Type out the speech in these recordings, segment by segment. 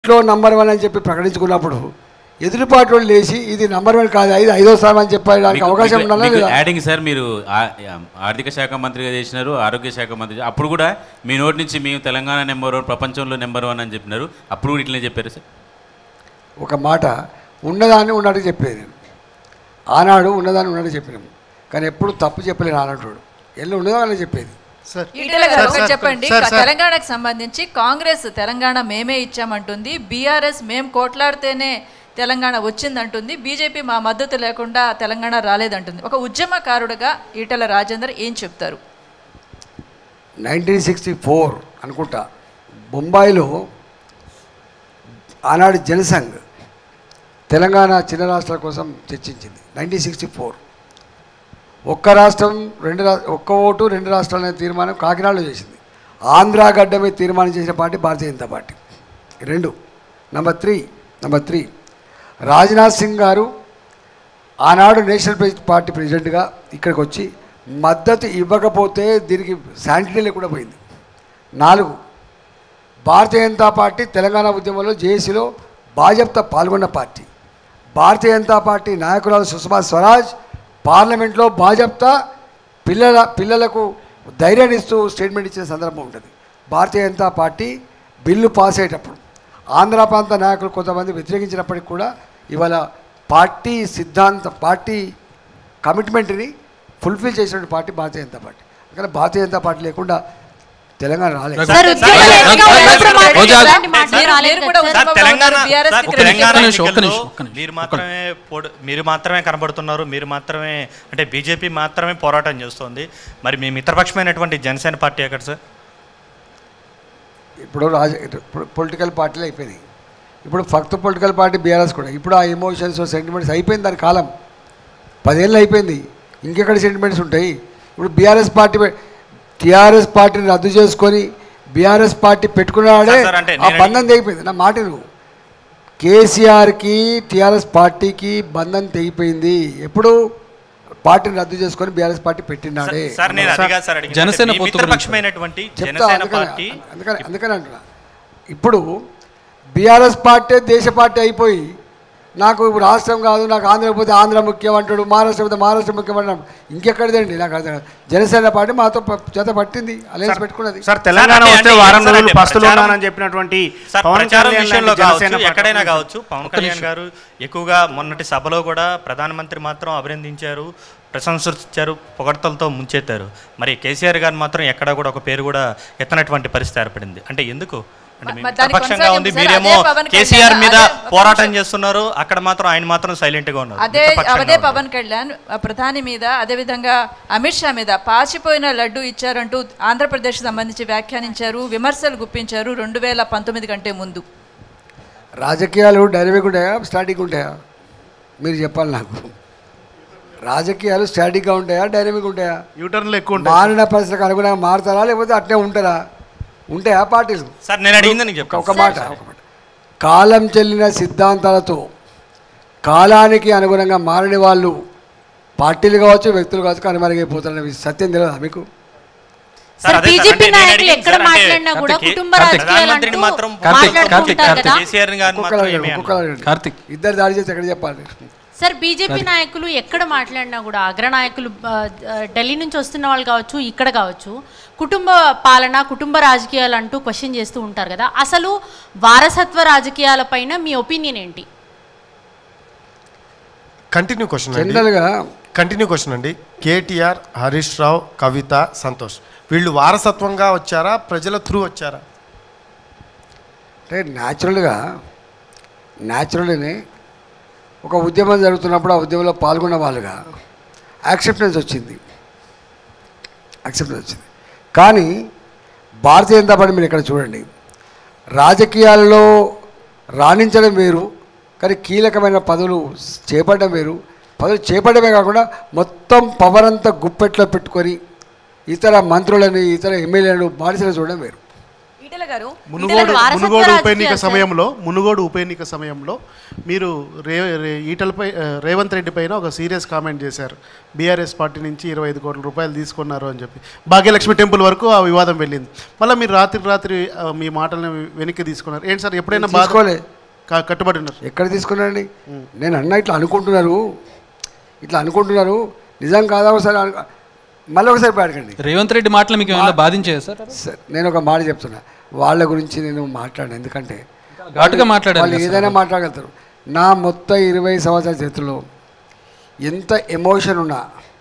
లో number one అని చెప్పి ప్రకటించుకున్నప్పుడు ఎదురుపాటు వాళ్ళు లేచి ఇది నంబర్ వన్ కాదు ఇది ఐదో స్థానం అని చెప్పడానికి మీకు- అవకాశం మీకు- ఉండాలా మీకు లేదా యాడింగ్ సార్ మీరు ఆ- ఆర్థిక శాఖ మంత్రిగా చేసినారు ఆరోగ్య శాఖ మంత్రి అప్పుడు కూడా మీ నోటి నుంచి మేము తెలంగాణ నెంబర్ వన్ ప్రపంచంలో నెంబర్ వన్ అని చెప్పినారు అప్పుడు కూడా ఇట్లనే చెప్పారు సార్ ఒక మాట ఉన్నదాన్ని ఉన్నట్టు చెప్పేది నేను ఆనాడు ఉన్నదాన్ని ఉన్నట్టు చెప్పినాము కానీ ఎప్పుడు తప్పు చెప్పలేను ఆనాడు ఎల్లు ఉన్నదాన్ని చెప్పేది సార్ ఈటెల గారు సార్, ఒకటి సార్, చెప్పండి సార్, సార్. తెలంగాణకు సంబంధించి కాంగ్రెస్ తెలంగాణ మేమే ఇచ్చామంటుంది బీఆర్ఎస్ మేం కోట్లాడితేనే తెలంగాణ వచ్చిందంటుంది బీజేపీ మా మద్దతు లేకుండా తెలంగాణ రాలేదంటుంది ఒక ఉద్యమకారుడుగా ఈటెల రాజేందర్ ఏం చెప్తారు నైన్టీన్ సిక్స్టీ ఫోర్ అనుకుంటా బొంబాయిలో ఆనాడు జనసంఘ్ తెలంగాణ చిన్న రాష్ట్రాల కోసం చర్చించింది నైన్టీన్ సిక్స్టీ ఫోర్ ఒక్క రాష్ట్రం రెండు రా ఒక్క ఓటు రెండు రాష్ట్రాలు అనే తీర్మానం కాకినాడలో చేసింది ఆంధ్ర గడ్డ మీద తీర్మానం చేసిన పార్టీ భారతీయ జనతా పార్టీ రెండు number three number three Rajnath Singh garu ఆనాడు నేషనల్ ప్రెసిడెంట్ పార్టీ ప్రెసిడెంట్గా ఇక్కడికి వచ్చి మద్దతు ఇవ్వకపోతే దీనికి శాంటిటీ లేకుండా పోయింది నాలుగు భారతీయ జనతా పార్టీ తెలంగాణ ఉద్యమంలో జేఏసీలో భాజప్తా పాల్గొన్న పార్టీ భారతీయ జనతా పార్టీ నాయకురాలు సుష్మా స్వరాజ్ పార్లమెంట్లో భాజప్తా పిల్లల పిల్లలకు ధైర్యాన్ని ఇస్తూ స్టేట్మెంట్ ఇచ్చిన సందర్భం ఉంటుంది Bharatiya Janata party bill pass అయ్యేటప్పుడు ఆంధ్ర ప్రాంత నాయకులు కొంతమంది వ్యతిరేకించినప్పటికీ కూడా ఇవాళ పార్టీ సిద్ధాంత పార్టీ కమిట్మెంట్ని ఫుల్ఫిల్ చేసిన పార్టీ భారతీయ జనతా పార్టీ అందుకని భారతీయ జనతా పార్టీ లేకుండా తెలంగాణ రాలేదు సార్ ఉద్యోగాలు ఎక్కువ ఉన్నప్పుడు మాత్రం రోజా- ఇలాంటి మాటలు మీరు- రాలేదు మీరు కూడా కదా సార్. ఉద్యమం సార్, తెలంగాణ ఉన్నారు, BRS కి సార్, క్రెడిట్ తెలంగాణ ఇవ్వండి. ఎన్నికల్లో ఒక్క నిమిషం, ఒక్క నిమిషం, మీరు ఒక్క మాత్రమే పోడు- మీరు మాత్రమే కనబడుతున్నారు మీరు మాత్రమే అంటే బీజేపీ మాత్రమే పోరాటం చేస్తోంది మరి మీ మిత్రపక్షమైనటువంటి జనసేన పార్టీ ఎక్కడ సార్ ఇప్పుడు రాజ ఇప్పుడు పొలిటికల్ పార్టీలు అయిపోయినాయి ఇప్పుడు ఫక్త్ పొలిటికల్ పార్టీ బీఆర్ఎస్ కూడా ఇప్పుడు ఆ ఎమోషన్స్ సెంటిమెంట్స్ అయిపోయింది దాని కాలం పదేళ్ళు అయిపోయింది ఇంకెక్కడ సెంటిమెంట్స్ ఉంటాయి ఇప్పుడు బీఆర్ఎస్ పార్టీ టీఆర్ఎస్ పార్టీని రద్దు చేసుకొని బీఆర్ఎస్ పార్టీ పెట్టుకున్నాడే సార్, సార్, అంటే ఆ నేను బంధం తెగిపోయింది నా మాట నువ్వు కేసీఆర్కి టీఆర్ఎస్ పార్టీకి బంధం తెగిపోయింది ఎప్పుడు పార్టీని రద్దు చేసుకొని బీఆర్ఎస్ పార్టీ పెట్టినాడే సార్ నేను అదిగా సార్ అడిగింది. జనసేన అంటే మీ పొత్తు గురించి. మిత్రపక్షమైనటువంటి చెప్తా జనసేన అందుకని పార్టీ అందుకని అందుకని అంటున్నా ఇప్పుడు బీఆర్ఎస్ పార్టీ దేశ పార్టీ అయిపోయి నాకు ఇప్పుడు రాష్ట్రం కాదు నాకు ఆంధ్ర పోతే ఆంధ్ర ముఖ్యం అంటాడు మహారాష్ట్ర పోతే మహారాష్ట్ర ముఖ్యం అంటాడు ఇంకెక్కడిదండి నాకు అర్థం కాదు. జనసేన పార్టీ మాతో ప- చేత పట్టింది అలయన్స్ పెట్టుకున్నది సార్ తెలంగాణ అంటే- వస్తే అంటే వారం సార్ రోజులు అంటే పస్తులు ప్రచారం- ఉన్నానని చెప్పినటువంటి సార్ పవన్ ప్రచారం కళ్యాణ్ విషయంలో లాంటి జనసేన కావచ్చు పార్టీ ఎక్కడైనా అభ్యర్థి. కావచ్చు పవన్ కళ్యాణ్ గారు ఎక్కువగా మొన్నటి సభలో కూడా ప్రధానమంత్రి మాత్రం అభినందించారు ప్రశంసించారు పొగడ్తలతో ముంచెత్తారు మరి కేసీఆర్ గారు మాత్రం ఎక్కడ కూడా ఒక పేరు కూడా ఎత్తనటువంటి పరిస్థితి ఏర్పడింది అంటే ఎందుకు అంటే మీ మరి దానికి మిత్రపక్షంగా ఉంది కొనసాగింపు సార్, మీరేమో అదే పవన్ కళ్యాణ్ కేసీఆర్ మీద అదే పవన్ పోరాటం కళ్యాణ్ చేస్తున్నారు అక్కడ మాత్రం ఆయన మాత్రం సైలెంట్ గా ఉన్నారు అదే మిత్రపక్షంగా అదే ఉన్నారు. పవన్ కళ్యాణ్ ఆ ప్రధాని మీద అదేవిధంగా అమిత్ షా మీద పాచిపోయిన లడ్డు ఇచ్చారంటూ ఆంధ్రప్రదేశ్ సంబంధించి వ్యాఖ్యానించారు విమర్శలు గుప్పించారు రెండు వేల పంతొమ్మిది కంటే ముందు రాజకీయాలు డైనమిక్ ఉంటాయా స్టాటిక్ ఉంటాయా మీరు చెప్పాలి నాకు రాజకీయాలు స్టాటిక్గా ఉంటాయా డైనమిక్ ఉంటాయా యూటర్న్లు ఎక్కువ ఉంటాయి మారిన పరిస్థితులకు అనుగుణంగా మారుతారా లేకపోతే అట్నే ఉంటారా ఉంటాయా పార్టీలు సార్ నేను అడిగింది నీకు ఒక- చెప్పండి ఒక మాట ఒక మాట కాలం చెల్లిన సిద్ధాంతాలతో కాలానికి అనుగుణంగా మారని వాళ్ళు పార్టీలు కావచ్చు వ్యక్తులు కావచ్చు కనుమరుగైపోతారనే సత్యం తెలియదా మీకు సార్ అదే సార్, బీజేపీ అంటే నేను నాయకులు అడిగింది ఎక్కడ సార్, అంటే మాట్లాడినా కూడా కార్తీక్, కుటుంబ కార్తీక్, రాజకీయాలు ప్రధానమంత్రిని అంటూ మాత్రం కార్తీక్, మాట్లాడుతూ కార్తీక్, ఉంటారు కార్తీక్. కదా కేసీఆర్ గారిని ఒక్కొక్కరు మాత్రం అడగండి, ఏమీ ఒక్కొక్కరు అనలేదు. అడగండి. కార్తీక్ ఇద్దరు దాడి చేసి ఎక్కడ చెప్పాలి సార్ బీజేపీ నాయకులు ఎక్కడ మాట్లాడినా కూడా అగ్రనాయకులు ఆ, ఆ, ఢిల్లీ నుంచి వస్తున్న వాళ్ళు కావచ్చు ఇక్కడ కావచ్చు కుటుంబ పాలన కుటుంబ రాజకీయాలు అంటూ క్వశ్చన్ చేస్తూ ఉంటారు కదా అసలు వారసత్వ రాజకీయాలపైన మీ ఒపీనియన్ ఏంటి కంటిన్యూ క్వశ్చన్ అండి జనరల్గా కంటిన్యూ క్వశ్చన్ అండి కేటీఆర్ హరీష్ రావు కవిత సంతోష్ వీళ్ళు వారసత్వంగా వచ్చారా ప్రజల త్రూ వచ్చారా అంటే న్యాచురల్గా న్యాచురల్గానే ఒక ఉద్యమం జరుగుతున్నప్పుడు ఆ ఉద్యమంలో పాల్గొన్న వాళ్ళుగా యాక్సెప్టెన్స్ వచ్చింది యాక్సెప్టెన్స్ వచ్చింది కానీ భారతీయ జనతా పార్టీ మీరు ఇక్కడ చూడండి రాజకీయాలలో రాణించడం వేరు కానీ కీలకమైన పదవులు చేపట్టడం వేరు పదవులు చేపట్టడమే కాకుండా మొత్తం పవర్ అంతా గుప్పెట్లో పెట్టుకొని ఇతర మంత్రులని ఇతర ఎమ్మెల్యేలను బానిసలు చూడడం వేరు ఈటెల గారు మునుగోడు ఇందులో వారసత్వ మునుగోడు ఉప ఎన్నిక రాజకీయాలు సమయంలో మునుగోడు ఉప ఎన్నిక సమయంలో మీరు రే రే- ఈటలపై ఆ, రేవంత్ రెడ్డి పైన ఒక సీరియస్ కామెంట్ చేశారు బీఆర్ఎస్ పార్టీ నుంచి ఇరవై ఐదు కోట్ల రూపాయలు తీసుకున్నారు అని చెప్పి భాగ్యలక్ష్మి టెంపుల్ వరకు ఆ వివాదం వెళ్ళింది మళ్ళీ మీరు రాత్రి రాత్రి ఆ, మీ మాటలను వెనక్కి తీసుకున్నారు ఏంటి సార్ ఎప్పుడైనా బాధ తీసుకోలే. కా- కట్టుబడి ఉన్నారు ఎక్కడ తీసుకున్నారండి నేను అన్న ఇట్లా అనుకుంటున్నారు ఇట్లా అనుకుంటున్నారు నిజం కాదా ఒకసారి అను- మళ్ళీ ఒకసారి పాడకండి రేవంత్ రెడ్డి మాటలు మీకు ఏమైనా బాధించాయా సార్ సరే, నేను ఒక మాట చెప్తున్నా వాళ్ళ గురించి నేను మాట్లాడాను ఎందుకంటే ఘాటుగా మాట్లాడారు వాళ్ళు కదా ఏదైనా మాట్లాడగలుగుతారు నా మొత్తం ఇరవై సంవత్సరాల చేతుల్లో ఎంత ఎమోషన్ ఉన్నా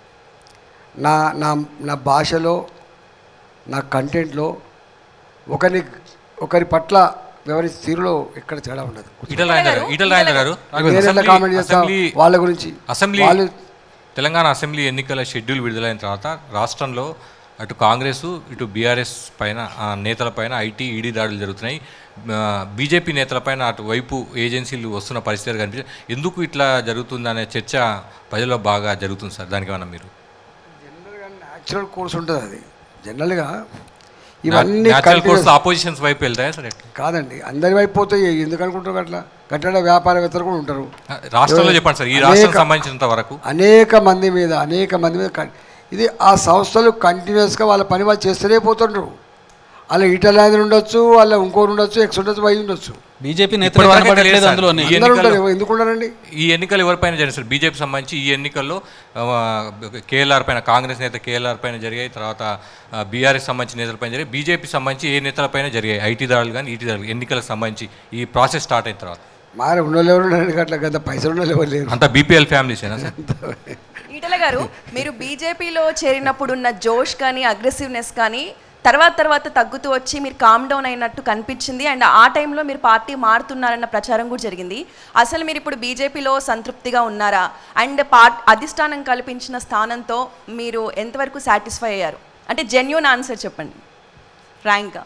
నా నా నా భాషలో నా కంటెంట్లో ఒకరి ఒకరి పట్ల వ్యవహరించే తీరులో ఎక్కడ తేడా ఉండదు ఈటల రాజేంద్ర గారు ఈటల రాజేంద్ర గారు నేను ఎంత అసెంబ్లీ- కామెంట్ చేస్తా అసెంబ్లీ వాళ్ళ గురించి అసెంబ్లీ వాళ్ళు తెలంగాణ అసెంబ్లీ ఎన్నికల షెడ్యూల్ విడుదలైన తర్వాత రాష్ట్రంలో అటు కాంగ్రెస్ ఇటు బీఆర్ఎస్ పైన ఆ, నేతలపైన ఐటీ ఈడీ దాడులు జరుగుతున్నాయి బీజేపీ నేతలపైన అటువైపు ఏజెన్సీలు వస్తున్న పరిస్థితి కనిపించింది ఎందుకు ఇట్లా జరుగుతుందనే చర్చ ప్రజల్లో బాగా జరుగుతుంది సార్ దానికి ఏమన్నా మీరు న్యాచురల్ కోర్స్ ఉంటుంది అది జనరల్గా ఇవన్నీ న్యాచురల్ కోర్స్ continuous- ఆపోజిషన్స్ వైపు వెళ్తాయా సార్ ఎట్లా? కాదండి అందరి వైపు పోతాయి ఎందుకు అనుకుంటారు అట్లా కట్టడ వ్యాపారవేత్తలు కూడా ఉంటారు రాష్ట్రంలో చెప్పండి సార్ ఈ అనేక- రాష్ట్రం సంబంధించినంత వరకు అనేక మంది మీద అనేక మంది మీద కన్- ఇది ఆ సంస్థలు కంటిన్యూస్గా వాళ్ళ పని వాళ్ళు చేస్తూనే పోతుండ్రు అలా ఈటలాంధ్ర ఉండొచ్చు అలా ఇంకోటి ఉండొచ్చు ఎక్స్ ఉండొచ్చు వై ఉండొచ్చు బీజేపీ నేతలు ఇప్పటివరకు కనబడట్లేదు తెలియదు సార్. అందులోనే ఈ అందరూ ఎన్నికల్లో- ఉంటారు ఎందుకు ఉండరండి ఈ ఎన్నికలు ఎవరిపైన జరిగాయి సార్ బీజేపీ సంబంధించి ఈ ఎన్నికల్లో కేఎల్ఆర్ పైన కాంగ్రెస్ నేత కేఎల్ఆర్ పైన జరిగాయి తర్వాత బీఆర్ఎస్ సంబంధించిన నేతలపైన జరిగాయి బీజేపీ సంబంధించి ఏ నేతలపైన జరిగాయి ఐటీ దాడులు కానీ ఈటీ దాడులు ఎన్నికలకు సంబంధించి ఈ ప్రాసెస్ స్టార్ట్ అయిన తర్వాత మారి ఉన్నోళ్ళు ఎవరు ఉన్నారండి అట్లా గంత పైసలు ఉన్నోళ్ళు ఎవరు లేరు అంతా బీపీఎల్ ఫ్యామిలీసేనా సార్ ఈటల గారు మీరు బీజేపీలో చేరినప్పుడు ఉన్న జోష్ కానీ అగ్రెసివ్నెస్ కానీ తర్వాత తర్వాత తగ్గుతూ వచ్చి మీరు కామ్ డౌన్ అయినట్టు కనిపించింది అండ్ ఆ టైంలో మీరు పార్టీ మారుతున్నారన్న ప్రచారం కూడా జరిగింది అసలు మీరు ఇప్పుడు బీజేపీలో సంతృప్తిగా ఉన్నారా అండ్ పార్ట్ అధిష్టానం కల్పించిన స్థానంతో మీరు ఎంతవరకు సాటిస్ఫై అయ్యారు అంటే జెన్యున్ ఆన్సర్ చెప్పండి ఫ్రాంక్గా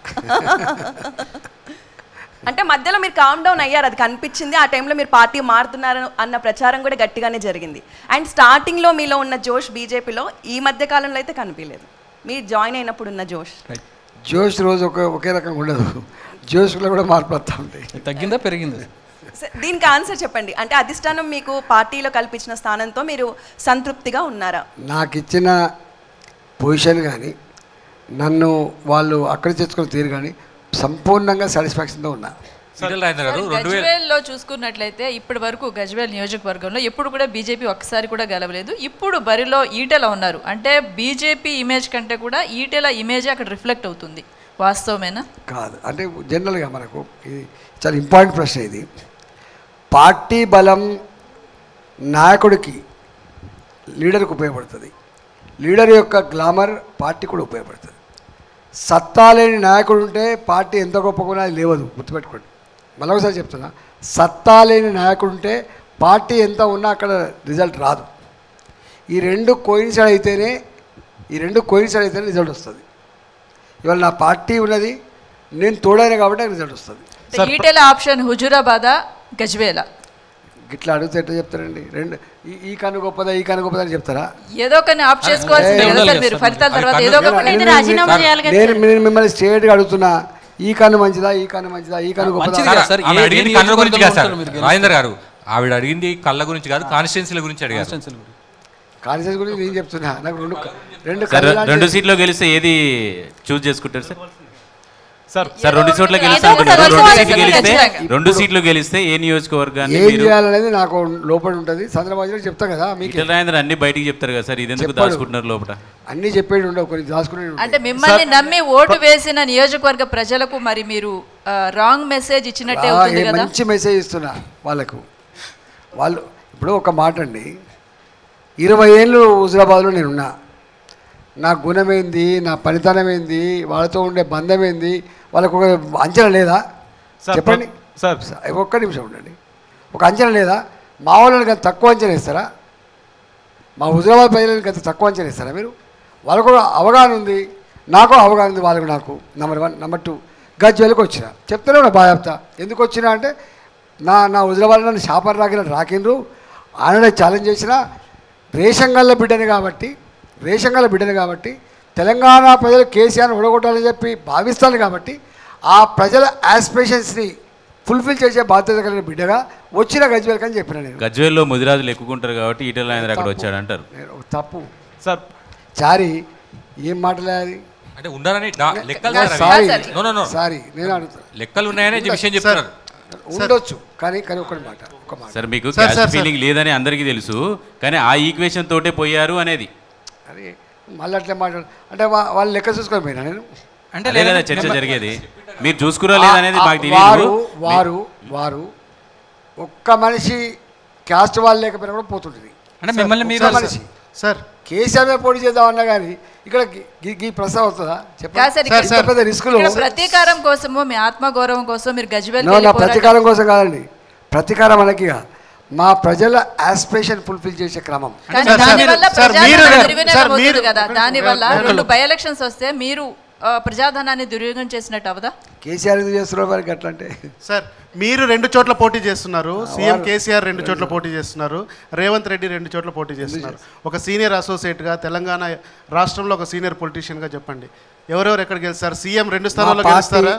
అంటే మధ్యలో మీరు కామ్ డౌన్ అయ్యారు అది కనిపించింది ఆ టైంలో మీరు పార్టీ మారుతున్నారు అన్న ప్రచారం కూడా గట్టిగానే జరిగింది అండ్ స్టార్టింగ్లో మీలో ఉన్న జోష్ బీజేపీలో ఈ మధ్య కాలంలో అయితే కనిపించలేదు మీరు జాయిన్ అయినప్పుడు ఉన్న జోష్ జోష్ రోజు ఒక ఒకే రకంగా ఉండదు జోష్లో కూడా మార్పు వస్తూ ఉంటాయి తగ్గిందా పెరిగిందా స- దీనికి ఆన్సర్ చెప్పండి అంటే అధిష్టానం మీకు పార్టీలో కల్పించిన స్థానంతో మీరు సంతృప్తిగా ఉన్నారా నాకు ఇచ్చిన పొజిషన్ కానీ నన్ను వాళ్ళు అక్కడ తెచ్చుకున్న తీరు కానీ సంపూర్ణంగా సాటిస్ఫాక్షన్తో ఉన్నా ఈటల రాజేంద్ర గారు రెండు వేల గజ్వేల్లో చూసుకున్నట్లయితే ఇప్పటి వరకు గజ్వేల్ నియోజకవర్గంలో ఎప్పుడు కూడా బీజేపీ ఒక్కసారి కూడా గెలవలేదు ఇప్పుడు బరిలో ఈటెల ఉన్నారు అంటే బీజేపీ ఇమేజ్ కంటే కూడా ఈటెల ఇమేజ్ అక్కడ రిఫ్లెక్ట్ అవుతుంది వాస్తవమేనా కాదు అంటే జనరల్గా మనకు ఇది చాలా ఇంపార్టెంట్ ప్రశ్న ఇది పార్టీ బలం నాయకుడికి లీడర్కి ఉపయోగపడుతుంది లీడర్ యొక్క గ్లామర్ పార్టీ కూడా ఉపయోగపడుతుంది సత్తా లేని నాయకుడు ఉంటే పార్టీ ఎంత గొప్పగా అది లేవదు గుర్తుపెట్టుకోండి మళ్ళీ ఒకసారి చెప్తున్నా సత్తా లేని నాయకుడు ఉంటే పార్టీ ఎంత ఉన్నా అక్కడ రిజల్ట్ రాదు ఈ రెండు కోయిన్సైడ్ అయితేనే ఈ రెండు కోయిన్సైడ్ అయితేనే రిజల్ట్ వస్తుంది ఇవాళ నా పార్టీ ఉన్నది నేను తోడైన కాబట్టి నాకు రిజల్ట్ వస్తుంది ఈటెల ఆప్షన్ హుజురాబాదా గజ్వేల గిట్లా అడిగితే ఎట్లా చెప్తారండి రెండు ఈ ఈ కన్ను గొప్పదా ఈ కన్ను గొప్పదా అని చెప్తారా ఏదో ఒకరిని ఆప్ చేసుకోవాల్సిందే కదా సార్ మీరు ఫలితాల తర్వాత ఏదో ఒక అయితే నేను- రాజీనామా నేను- చేయాలి కదా నేను నేను మిమ్మల్ని స్ట్రేట్గా అడుగుతున్నా ఈ కన్ను మంచిదా ఈ కన్ను మంచిదా ఈ కన్ను గొప్పదా మంచిది సార్, కాదు సార్, ఆమె ఏ- ఏ అడిగింది కళ్ళ గురించి కాదు సార్ నియోజకవర్గంలో ఉంటారో మీరు రాజేంద్ర గారు ఆవిడ అడిగింది కళ్ళ గురించి కాదు కాన్స్టిట్యున్సీల గురించి అడిగారు కాన్స్టిట్యున్సీల గురించి. కాన్షియస్ గురించి నేను చెప్తున్నా నాకు రెండు క- రెండు సార్ కళ్ళు లాంటి- రెండు సీట్లో గెలిస్తే ఏది చూస్ చేసుకుంటారు సార్ సార్ సార్ రెండు చోట్ల గెలిస్తే ఏదో ఒకటి అంటున్నారు. రెండు అనుకోవాలి సీట్లు సార్ గెలిస్తే ఖచ్చితంగా. రెండు సీట్లు గెలిస్తే ఏ నియోజకవర్గాన్ని ఏం మీరు చేయాలనేది నాకు లోపల ఉంటుంది చంద్రబాబు చెప్తా కదా మీకు ఈటల రాజేంద్ర అన్ని బయటికి చెప్తారు కదా సార్ ఇది ఎందుకు చెప్పాడు. దాచుకుంటున్నారు లోపల అన్నీ చెప్పేది ఉండవు కొన్ని దాచుకునే అంటే మిమ్మల్ని నమ్మి ఓటు వేసిన నియోజకవర్గ ప్రజలకు మరి మీరు రాంగ్ మెసేజ్ ఇచ్చినట్టే అవుతుంది కదా మంచి మెసేజ్ ఇస్తున్నా వాళ్ళకు వాళ్ళు ఇప్పుడు ఒక మాట అండి ఇరవై ఏళ్ళు హుజరాబాద్లో నేనున్నా నా గుణమేంది నా పనితనం ఏంది వాళ్ళతో ఉండే బంధం ఏంది వాళ్ళకు ఒక అంచనా లేదా సార్, చెప్పండి సార్. స- ఒక్క నిమిషం ఉండండి ఒక అంచనా లేదా మా వాళ్ళని గంత తక్కువ అంచనా ఇస్తారా మా హుజరాబాద్ ప్రజలను గంత తక్కువ అంచనా ఇస్తారా మీరు వాళ్ళకు కూడా అవగాహన ఉంది నాకు అవగాహన ఉంది వాళ్ళకు నాకు నెంబర్ వన్ నెంబర్ టూ గజ్వేలకు వచ్చిన చెప్తానే ఉన్నా బాగా చెప్తా ఎందుకు వచ్చినా అంటే నా నా హుజరాబాద్ నన్ను షాపర్ రాకిన రాకిండ్రు ఆయన ఛాలెంజ్ చేసిన రేషంగల్ల బిడ్డని కాబట్టి రేషంగల్ల బిడ్డని కాబట్టి తెలంగాణ ప్రజలు కేసీఆర్ ఓడగొట్టాలని చెప్పి భావిస్తాను కాబట్టి ఆ ప్రజల ఆస్పిరేషన్స్ని ఫుల్ఫిల్ చేసే బాధ్యత కలిగిన బిడ్డగా వచ్చిన గజ్వేల్కి అని చెప్పిన నేను గజ్వేల్లో ముదిరాజులు ఎక్కుకుంటారు కాబట్టి ఈటల రాజేంద్ర అక్కడ వచ్చాడు అంటారు నేను ఒక తప్పు సార్ చారి ఏం మాట్లాడాలి అంటే ఉండాలని డా- లెక్కలు నేను సార్ సారీ అవి. No, no, no. సారీ నేను అడుగుతాను లెక్కలు ఉన్నాయని ఈ విషయం చెప్తున్నారు ఉండొచ్చు కానీ కానీ ఒకటి మాట ఒక మాట సార్ మీకు సార్, క్యాస్ట్ సార్, ఫీలింగ్ లేదని అందరికీ తెలుసు కానీ ఆ ఈక్వేషన్ తోటే పోయారు అనేది అని మళ్ళీ అట్లా మాట్లాడు అంటే వా- వాళ్ళు లెక్క చూసుకొని పోయినా నేను అంటే అదే కదా లేదా- చర్చ జరిగేది మీరు చూసుకురా లేదనేది ఆ- మాకు వారు తెలియదు వారు వారు ఒక్క మనిషి క్యాస్ట్ వాళ్ళు లేకపోయినా కూడా పోతుంటుంది అంటే మిమ్మల్ని మీరు ఒక్క మనిషి సార్ కేసీఆర్ మీద పోటీ చేద్దాం అన్నా కానీ ఇక్కడ గి- గి- గీ ప్రస్తావ వస్తుందా కాదు సార్, చెప్పండి ఇంత పెద్ద రిస్క్లో ఇక్కడ ప్రతీకారం కోసము మీ ఆత్మగౌరవం కోసం మీరు గజ్వేల్ నో నా ప్రతీకారం కోసం కాదండి ప్రతీకారం అనకిగా మా ప్రజల ఆస్పిరేషన్ ఫుల్ఫిల్ చేసే క్రమం కానీ సార్, దాని సార్, వల్ల సార్, మీరు- ప్రజాధనం సార్, దుర్వినియోగం అవుతుంది మీరు- కదా దాని వల్ల నేను- రెండు బై ఎలక్షన్స్ వస్తే మీరు ఆ, ప్రజాధనాన్ని దుర్వినియోగం చేసినట్టు అవదా కేసీఆర్ ఎందుకు చేస్తున్నారు మరి అట్లా అంటే సార్ మీరు రెండు చోట్ల పోటీ చేస్తున్నారు సీఎం కేసీఆర్ రెండు చోట్ల పోటీ చేస్తున్నారు రేవంత్ రెడ్డి రెండు చోట్ల పోటీ చేస్తున్నారు ఒక సీనియర్ అసోసియేట్గా తెలంగాణ రాష్ట్రంలో ఒక సీనియర్ పొలిటీషియన్గా చెప్పండి ఎవరెవరు ఎక్కడ గెలుస్తారు సీఎం రెండు స్థానాల్లో పార్టీ- గెలుస్తారా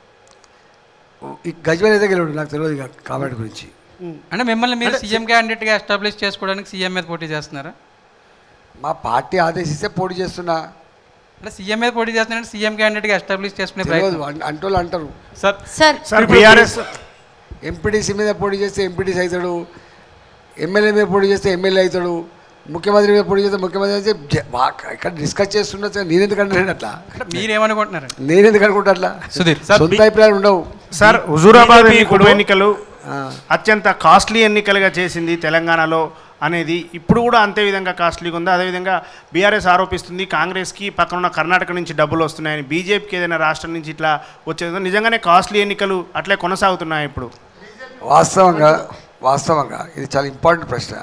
ఈ గజ్వేల్ అయితే గెలవడు నాకు తెలియదు ఇక కాబట్టి గురించి అంటే మిమ్మల్ని మీరు సీఎం క్యాండిడేట్గా ఎస్టాబ్లిష్ చేసుకోవడానికి సీఎం మీద పోటీ చేస్తున్నారా మా పార్టీ ఆదేశిస్తే పోటీ చేస్తున్నా అంటే సీఎం మీద పోటీ చేస్తున్నారంటే సీఎం క్యాండిడేట్గా ఎస్టాబ్లిష్ చేసుకునే తెలియదు ప్రయత్నం అన్- అంటోళ్ళు అంటారు sir sir sir BRS MPTC మీద పోటీ చేస్తే ఎంపీటీసీ అవుతాడు ఎమ్మెల్యే మీద పోటీ చేస్తే ఎమ్మెల్యే అవుతాడు ముఖ్యమంత్రి మీద పోటీ చేస్తే ముఖ్యమంత్రి అయితే జ- వా- ఇక్కడ డిస్కస్ చేస్తున్నా నేను ఎందుకు అంటున్నాను అట్లా అంటే మీరేమనుకుంటున్నారు నేను ఎందుకు అనుకుంటా అట్లా సుధీర్ సొంత అభిప్రాయాలు ఉండవు సార్ హుజూరాబాద్ BJP ఎన్నికలు ఇప్పుడు- ఎన్నికలు ఆ. అత్యంత కాస్ట్లీ ఎన్నికలుగా చేసింది తెలంగాణలో అనేది ఇప్పుడు కూడా అంతే విధంగా కాస్ట్లీగా ఉంది అదేవిధంగా బీఆర్ఎస్ ఆరోపిస్తుంది కాంగ్రెస్కి పక్కన ఉన్న కర్ణాటక నుంచి డబ్బులు వస్తున్నాయని బీజేపీకి ఏదైనా రాష్ట్రం నుంచి ఇట్లా వచ్చేది నిజంగానే కాస్ట్లీ ఎన్నికలు అట్లే కొనసాగుతున్నాయి ఇప్పుడు వాస్తవంగా వాస్తవంగా ఇది చాలా ఇంపార్టెంట్ ప్రశ్న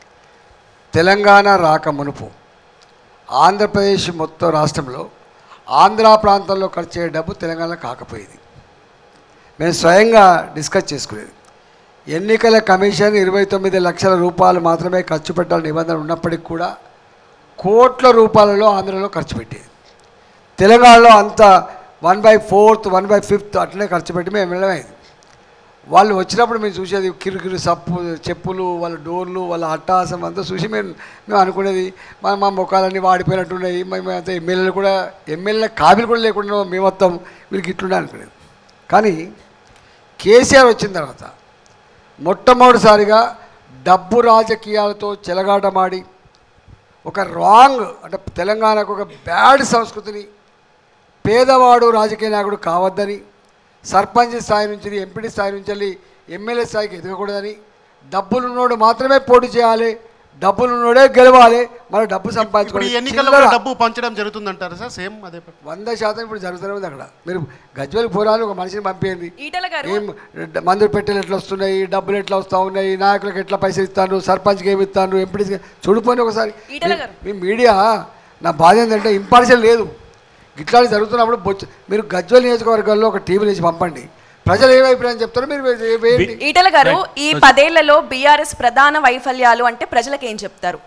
తెలంగాణ రాక మునుపు ఆంధ్రప్రదేశ్ మొత్తం రాష్ట్రంలో ఆంధ్ర ప్రాంతంలో ఖర్చు అయ్యే డబ్బు తెలంగాణలో కాకపోయేది మేము స్వయంగా డిస్కస్ చేసుకునేది ఎన్నికల కమిషన్ ఇరవై తొమ్మిది లక్షల రూపాయలు మాత్రమే ఖర్చు పెట్టాలని నిబంధన ఉన్నప్పటికీ కూడా కోట్ల రూపాయలలో ఆంధ్రలో ఖర్చు పెట్టేది తెలంగాణలో అంత one by fourth one by fifth అట్లనే ఖర్చు పెట్టి మేము వెళ్ళమైంది వాళ్ళు వచ్చినప్పుడు మేము చూసేది కిరుకిరు సప్పు చెప్పులు వాళ్ళ డోర్లు వాళ్ళ అట్టాసం అంతా చూసి మేము మేము అనుకునేది మా మా ముఖాలన్నీ వాడిపోయినట్టున్నాయి మేము అంతా ఎమ్మెల్యేలు కూడా ఎమ్మెల్యే కాబిలు కూడా లేకుండా మేము మొత్తం వీళ్ళకి ఇట్లుండే అనుకునేది కానీ కేసీఆర్ వచ్చిన తర్వాత మొట్టమొదటిసారిగా డబ్బు రాజకీయాలతో చెలగాటమాడి ఒక రాంగ్ అంటే తెలంగాణకు ఒక బ్యాడ్ సంస్కృతిని పేదవాడు రాజకీయ నాయకుడు కావద్దని సర్పంచ్ స్థాయి నుంచి ఎంపీడీ స్థాయి నుంచి వెళ్ళి ఎమ్మెల్యే స్థాయికి ఎదగకూడదని డబ్బులున్నోడు మాత్రమే పోటీ చేయాలి డబ్బులున్నోడే గెలవాలి మన డబ్బు ఇప్పుడు ఈ సంపాదించుకోవాలి ఎన్నికల్లో కూడా డబ్బు పంచడం జరుగుతుందంటారా సార్ సేమ్ అదే ప- వంద శాతం ఇప్పుడు జరుగుతూనే ఉంది అక్కడ మీరు గజ్వేల్ పోరాలు ఒక మనిషిని పంపింది ఈటల గారు ఏం డ- మందులు పెట్టెలు ఎట్లా వస్తున్నాయి డబ్బులు ఎట్లా వస్తూ ఉన్నాయి నాయకులకు ఎట్లా పైసలు ఇస్తాను సర్పంచ్కి ఏమి ఇస్తాను ఎంపీడీకి చూడిపోయిన ఒకసారి ఈటల మీ- గారు. మీ మీడియా నా బాధ ఏంటంటే ఇంపార్షియల్ లేదు ఇట్లాంటి జరుగుతున్నప్పుడు బొచ్చు మీరు గజ్వేల్ నియోజకవర్గాల్లో ఒక టీవీ నుంచి పంపండి ప్రజలు ఏ అభిప్రాయం చెప్తారో మీరు వే- వే- వేయండి ఈటల గారు ఈ పదేళ్లలో బీఆర్ఎస్ ప్రధాన వైఫల్యాలు అంటే ప్రజలకు ఏం చెప్తారు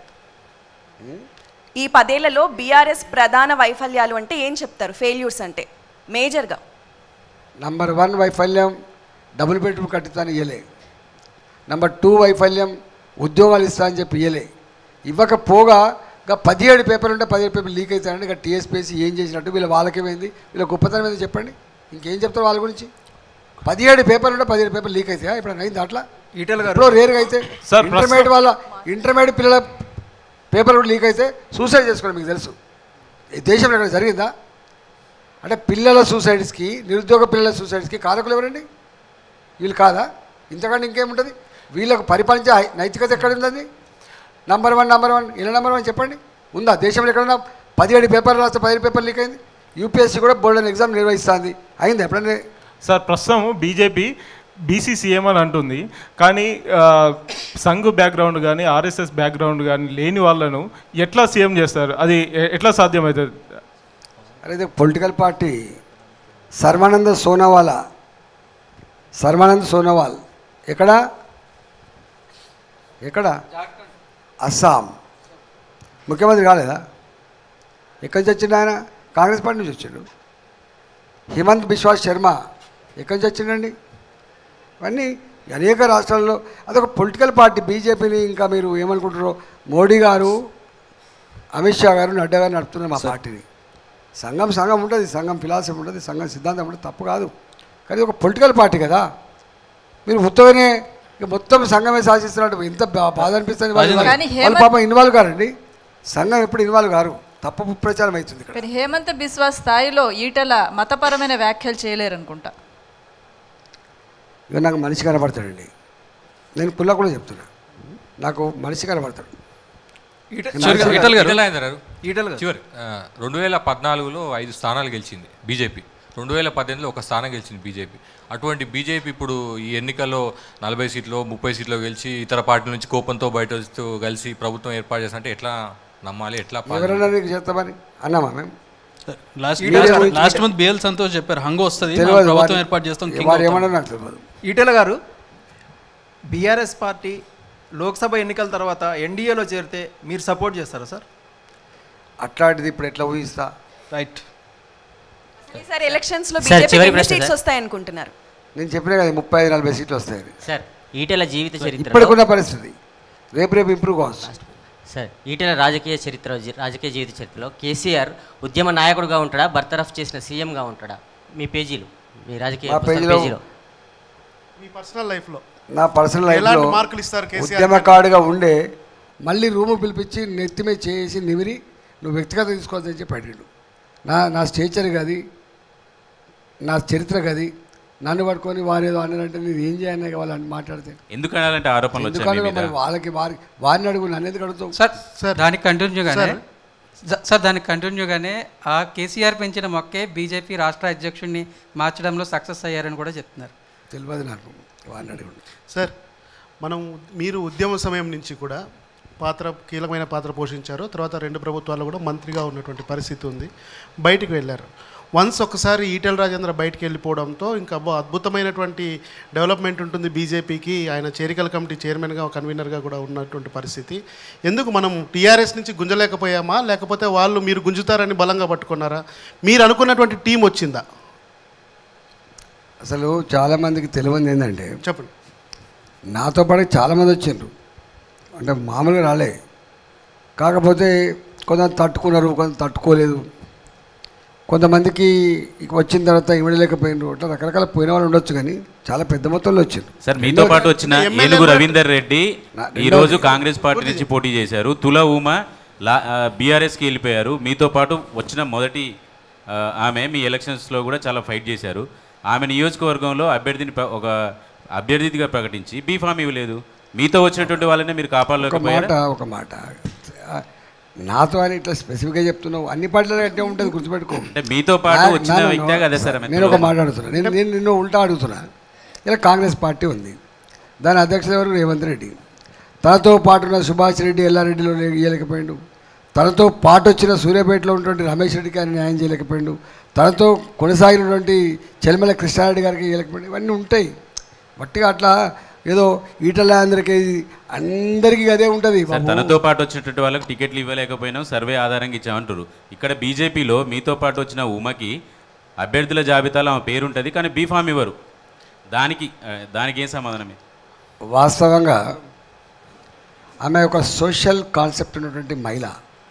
ఈ పదేళ్లలో బీఆర్ఎస్ ప్రధాన వైఫల్యాలు అంటే ఏం చెప్తారు ఫెయిల్యూర్స్ అంటే మేజర్గా నంబర్ వన్ వైఫల్యం డబుల్ బెడ్రూమ్ కట్టిస్తాను ఇయ్యలే నంబర్ టూ వైఫల్యం ఉద్యోగాలు ఇస్తా అని చెప్పి ఇయ్యలే ఇవ్వకపోగా ఇంకా పదిహేడు పేపర్లు ఉంటే పదిహేడు పేపర్లు లీక్ అవుతాయండి ఇక టీఎస్పీఎస్సీ ఏం చేసినట్టు వీళ్ళ వాళ్ళకేమైంది వీళ్ళ గొప్పతనం ఏంది చెప్పండి ఇంకేం చెప్తారు వాళ్ళ గురించి పదిహేడు పేపర్లు ఉంటే పదిహేడు పేపర్లు లీక్ అవుతాయా ఇప్పుడు అయింది అట్లా ఈటల గారు ఇప్పుడు రేరుగా అయితే సార్, ఇంటర్మీడియట్ వాళ్ళ ఇంటర్మీడియట్ పిల్లల పేపర్ కూడా లీక్ అయితే సూసైడ్ చేసుకోవడం మీకు తెలుసు ఈ దేశంలో ఎక్కడ జరిగిందా అంటే పిల్లల సూసైడ్స్కి నిరుద్యోగ పిల్లల సూసైడ్స్కి కారకులు ఎవరండి వీళ్ళు కాదా ఇంతకంటే ఇంకేముంటుంది వీళ్ళకు పరిపాలించే హై- నైతికత ఎక్కడ ఉందండి నంబర్ వన్ నంబర్ వన్ ఇలా నంబర్ వన్ చెప్పండి ఉందా దేశంలో ఎక్కడన్నా పదిహేడు పేపర్లు రాస్తే పదిహేడు పేపర్ లీక్ అయింది యూపీఎస్సీ కూడా బోర్డు ఎగ్జామ్ నిర్వహిస్తుంది అయింది ఎప్పుడైనా సార్ ప్రస్తుతం బీజేపీ బీసీసీఎం అని అంటుంది కానీ ఆ, సంఘ్ బ్యాక్గ్రౌండ్ కానీ ఆర్ఎస్ఎస్ బ్యాక్గ్రౌండ్ కానీ లేని వాళ్ళను ఎట్లా సీఎం చేస్తారు అది ఎ- ఎట్లా సాధ్యమవుతుంది అరే ఇది పొలిటికల్ పార్టీ సర్వానంద సోనోవాలా సర్వానంద్ సోనోవాల్ ఎక్కడ ఎక్కడ అస్సాం ముఖ్యమంత్రి కాలేదా ఎక్కడి నుంచి వచ్చిండు ఆయన కాంగ్రెస్ పార్టీ నుంచి వచ్చిండు హిమంత్ బిశ్వాస్ శర్మ ఎక్కడి నుంచి వచ్చిండండి ఇవన్నీ అనేక రాష్ట్రాల్లో అదొక పొలిటికల్ పార్టీ బీజేపీని ఇంకా మీరు ఏమనుకుంటారో మోడీ గారు అమిత్ షా గారు నడ్డా గారు నడుపుతున్నారు మా పార్టీని సంఘం సంఘం ఉంటుంది సంఘం ఫిలాసఫీ ఉంటుంది సంఘం సిద్ధాంతం ఉంటుంది తప్పు కాదు కానీ ఇది ఒక పొలిటికల్ పార్టీ కదా మీరు ఉత్తగానే ఇక మొత్తం సంఘమే శాసిస్తున్నట్టు ఎంత బా- బాధ అనిపిస్తుంది వాళ్ళు కానీ వాళ్ళు హేమంత్- పాపం ఇన్వాల్వ్ కారండి సంఘం ఎప్పుడు ఇన్వాల్వ్ కారు తప్పు ప్రచారం అవుతుంది ఇక్కడ కానీ హేమంత్ బిస్వాస్ స్థాయిలో ఈటల మతపరమైన వ్యాఖ్యలు చేయలేరు అనుకుంటా ఇక నాకు మనిషి కనబడతాడండి నేను పుల్ల కూడా చెప్తున్నా నాకు మనిషి కనబడతాడు చివరిగా ఈటల గారు ఈటల గారు. చివరి ఆ, రెండు వేల పద్నాలుగులో ఐదు స్థానాలు గెలిచింది బీజేపీ రెండు వేల పద్దెనిమిదిలో ఒక స్థానం గెలిచింది బీజేపీ అటువంటి బీజేపీ ఇప్పుడు ఈ ఎన్నికల్లో నలభై సీట్లు ముప్పై సీట్లో గెలిచి ఇతర పార్టీల నుంచి కోపంతో బయట వస్తూ కలిసి ప్రభుత్వం ఏర్పాటు చేస్తుంటే ఎట్లా నమ్మాలి ఎట్లా పాలించాలి? ఎవరన్నా నీకు చేస్తామని అన్నామా మేము లాస్ట్ ఈటల లాస్ట్- గురించి- లాస్ట్ మంత్ బిఎల్ సంతోష్ చెప్పారు హంగు వస్తుంది మనం తెలియదు ప్రభుత్వం వారి- ఏర్పాటు చేస్తాం king వారు అవుతాం. ఏమన్నా నాకు తెలియదు ఈటెల గారు బీఆర్ఎస్ పార్టీ లోక్సభ ఎన్నికల తర్వాత ఎన్డీఏలో చేరితే మీరు సపోర్ట్ చేస్తారా సార్ అట్లాంటిది ఇప్పుడు ఎట్లా ఊహిస్తా రైట్ ఈసారి ఎలక్షన్స్ లో సార్, బీజేపీ చివరి ఎన్ని ప్రశ్న, సీట్స్ సార్. వస్తాయి అనుకుంటున్నారు నేను చెప్పినా కదా ముప్పై ఐదు నలభై సీట్లు వస్తాయని సార్ ఈటెల జీవిత చరిత్ర ఇప్పటికున్న పరిస్థితి రేపు రేపు ఇంప్రూవ్ కావచ్చు సార్ ఈటెల రాజకీయ చరిత్ర జీ- రాజకీయ జీవిత చరిత్రలో కేసీఆర్ ఉద్యమ నాయకుడుగా ఉంటాడా బర్తరఫ్ చేసిన సీఎంగా ఉంటాడా మీ పేజీలు మీ రాజకీయ మా పుస్తక పేజీలో పేజీలో మీ పర్సనల్ లైఫ్లో నా పర్సనల్ ఎలాంటి లైఫ్లో మార్కులు ఇస్తారు కేసీఆర్ ఉద్యమకాడుగా ఉండే మళ్ళీ రూము పిలిపించి నెత్తి మీద చేసి నిమిరి నువ్వు వ్యక్తిగత తీసుకోవద్దని చెప్పి అడిగాడు నా నా స్టేచర్ గది నా చరిత్ర గది నన్ను పట్టుకొని వారు ఏదో అన్నారంటే నేను ఏం చేయాలి వాళ్ళని మాట్లాడితే ఎందుకు అనాలంటే ఆరోపణలు వచ్చాయి మీ ఎందుకంటే మీద మరి వాళ్ళకి వారి వారిని అడుగు నన్ను ఎందుకు అడుగుతావు సార్ దానికి కంటిన్యూగానే సార్. జ- సార్ దానికి కంటిన్యూగానే ఆ కేసీఆర్ పెంచిన మొక్కే బీజేపీ రాష్ట్ర అధ్యక్షుడిని మార్చడంలో సక్సెస్ అయ్యారని కూడా చెప్తున్నారు తెలియదు నాకు వారిని అడుగు సార్ మనం మీరు ఉద్యమ సమయం నుంచి కూడా పాత్ర కీలకమైన పాత్ర పోషించారు తర్వాత రెండు ప్రభుత్వాల్లో కూడా మంత్రిగా ఉన్నటువంటి పరిస్థితి ఉంది బయటికి వెళ్ళారు వన్స్ ఒకసారి ఈటెల రాజేంద్ర బయటికి వెళ్ళిపోవడంతో ఇంకా అబ్బో అద్భుతమైనటువంటి డెవలప్మెంట్ ఉంటుంది బీజేపీకి ఆయన చేరికల కమిటీ చైర్మన్గా కన్వీనర్గా కూడా ఉన్నటువంటి పరిస్థితి ఎందుకు మనం టీఆర్ఎస్ నుంచి గుంజలేకపోయామా లేకపోతే వాళ్ళు మీరు గుంజుతారని బలంగా పట్టుకున్నారా మీరు అనుకున్నటువంటి టీం వచ్చిందా అసలు చాలామందికి తెలియదు ఏంటంటే చెప్పండి నాతో పాటు చాలామంది వచ్చిండ్రు అంటే మామూలుగా రాలే కాకపోతే కొంత తట్టుకున్నారు కొంత తట్టుకోలేదు కొంతమందికి ఇక వచ్చిన తర్వాత ఇవ్వలేకపోయినారు అట్లా రకరకాల పోయిన వాళ్ళు ఉండొచ్చు కానీ చాలా పెద్ద మొత్తంలో వచ్చిండ్రు సార్ మీతో పాటు వచ్చిన ఏనుగు రవీందర్ రెడ్డి ఈ రోజు కాంగ్రెస్ పార్టీ నుంచి పోటీ చేశారు తుల ఉమ లా బీఆర్ఎస్కి వెళ్ళిపోయారు మీతో పాటు వచ్చిన మొదటి ఆ, ఆమె మీ ఎలక్షన్స్లో కూడా చాలా ఫైట్ చేశారు ఆమె నియోజకవర్గంలో అభ్యర్థిని ప్ర- ఒక అభ్యర్థిగా ప్రకటించి బీఫామ్ ఇవ్వలేదు మీతో వచ్చినటువంటి వాళ్ళనే మీరు ఒక మాట కాపాడలేకపోయారు ఒక మాట ఆ, నాతో అని ఇట్లా స్పెసిఫిక్గా చెప్తున్నావు అన్ని పార్టీలు అట్టే ఉంటుంది గుర్తుపెట్టుకో అంటే మీతో పాటు నా- వచ్చిన నా- నా- వ్యక్తే కదా సార్ ఆమె నేను ఒక తుల. మాట అడుగుతున్నా నేను నేను నిన్ను ఉల్టా అడుగుతున్నా ఇలా కాంగ్రెస్ పార్టీ ఉంది దాని అధ్యక్షుడు ఎవరు రేవంత్ రెడ్డి తనతో పాటు ఉన్న సుభాష్ రెడ్డి ఎల్లారెడ్డిలో లే- ఇయ్యలేకపోయిండు తనతో పాటు వచ్చిన సూర్యాపేటలో ఉన్నటువంటి రమేష్ రెడ్డికి ఆయన న్యాయం చేయలేకపోయిండు తనతో కొనసాగినటువంటి చెల్మల కృష్ణారెడ్డి గారికి ఇవ్వలేకపోయిండు ఇవన్నీ ఉంటాయి వట్టిగా అట్లా ఏదో ఈటల అందరికీ అందరికీ అదే ఉంటుంది సార్ తనతో పాటు వచ్చినటువంటి వాళ్ళకి టికెట్లు ఇవ్వలేకపోయినాం సర్వే ఆధారంగా ఇచ్చామంటారు ఇక్కడ బీజేపీలో మీతో పాటు వచ్చిన ఉమకి అభ్యర్థుల జాబితాలో ఆమె పేరు ఉంటుంది కానీ బీఫామ్ ఇవ్వరు దానికి ఆ, దానికి ఏం సమాధానమే వాస్తవంగా ఆమె ఒక సోషల్ కాన్సెప్ట్ ఉన్నటువంటి మహిళ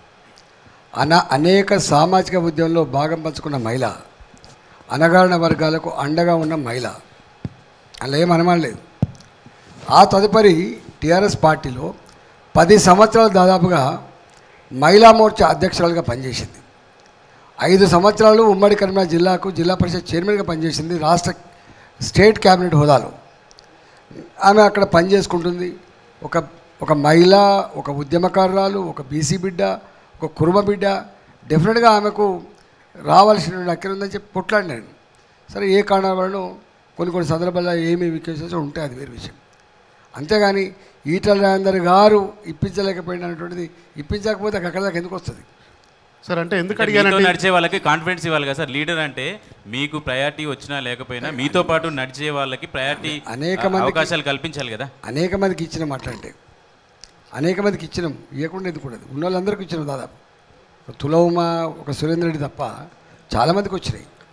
అన అనేక సామాజిక ఉద్యమంలో భాగం పంచుకున్న మహిళ అనగారిన వర్గాలకు అండగా ఉన్న మహిళ అలా ఏం అనుమానలేదు ఆ తదుపరి టీఆర్ఎస్ పార్టీలో పది సంవత్సరాలు దాదాపుగా మహిళా మోర్చా అధ్యక్షురాలుగా పనిచేసింది ఐదు సంవత్సరాలు ఉమ్మడి కరీంనగర్ జిల్లాకు జిల్లా పరిషత్ చైర్మన్గా పనిచేసింది రాష్ట్ర స్టేట్ క్యాబినెట్ హోదాలో ఆమె అక్కడ పని చేసుకుంటుంది ఒక ఒక మహిళ ఒక ఉద్యమకారురాలు ఒక బీసీ బిడ్డ ఒక కురుమ బిడ్డ డెఫినెట్గా ఆమెకు రావాల్సిన అక్కడ ఉందని చెప్పి పొట్లాడినాను సరే ఏ కారణాల వలన కొన్ని కొన్ని సందర్భాల్లో ఏమి వికేషన్స్ ఉంటాయి అది వేరే విషయం అంతేగాని ఈటల రాజేందర్ గారు ఇప్పించలేకపోయినటువంటిది ఇప్పించకపోతే అక్కడ దాకా ఎందుకు వస్తుంది సార్ అంటే ఎందుకు అంటే మీతో అడిగానంటే నడిచే వాళ్ళకి కాన్ఫిడెన్స్ ఇవ్వాలి కదా సార్ లీడర్ అంటే మీకు ప్రయారిటీ వచ్చినా లేకపోయినా మీతో పాటు నడిచే వాళ్ళకి ప్రయారిటీ అనేక ఆ, మందికి- అవకాశాలు కల్పించాలి కదా అనేక మందికి ఇచ్చినాం అట్లాంటి అనేక మందికి ఇచ్చినాం ఇవ్వకుండా ఎందుకు ఉండదు ఉన్న వాళ్ళందరికీ ఇచ్చినాం దాదాపు ఒక తులవుమ ఒక సురేంద్ర రెడ్డి తప్ప చాలామందికి వచ్చినాయి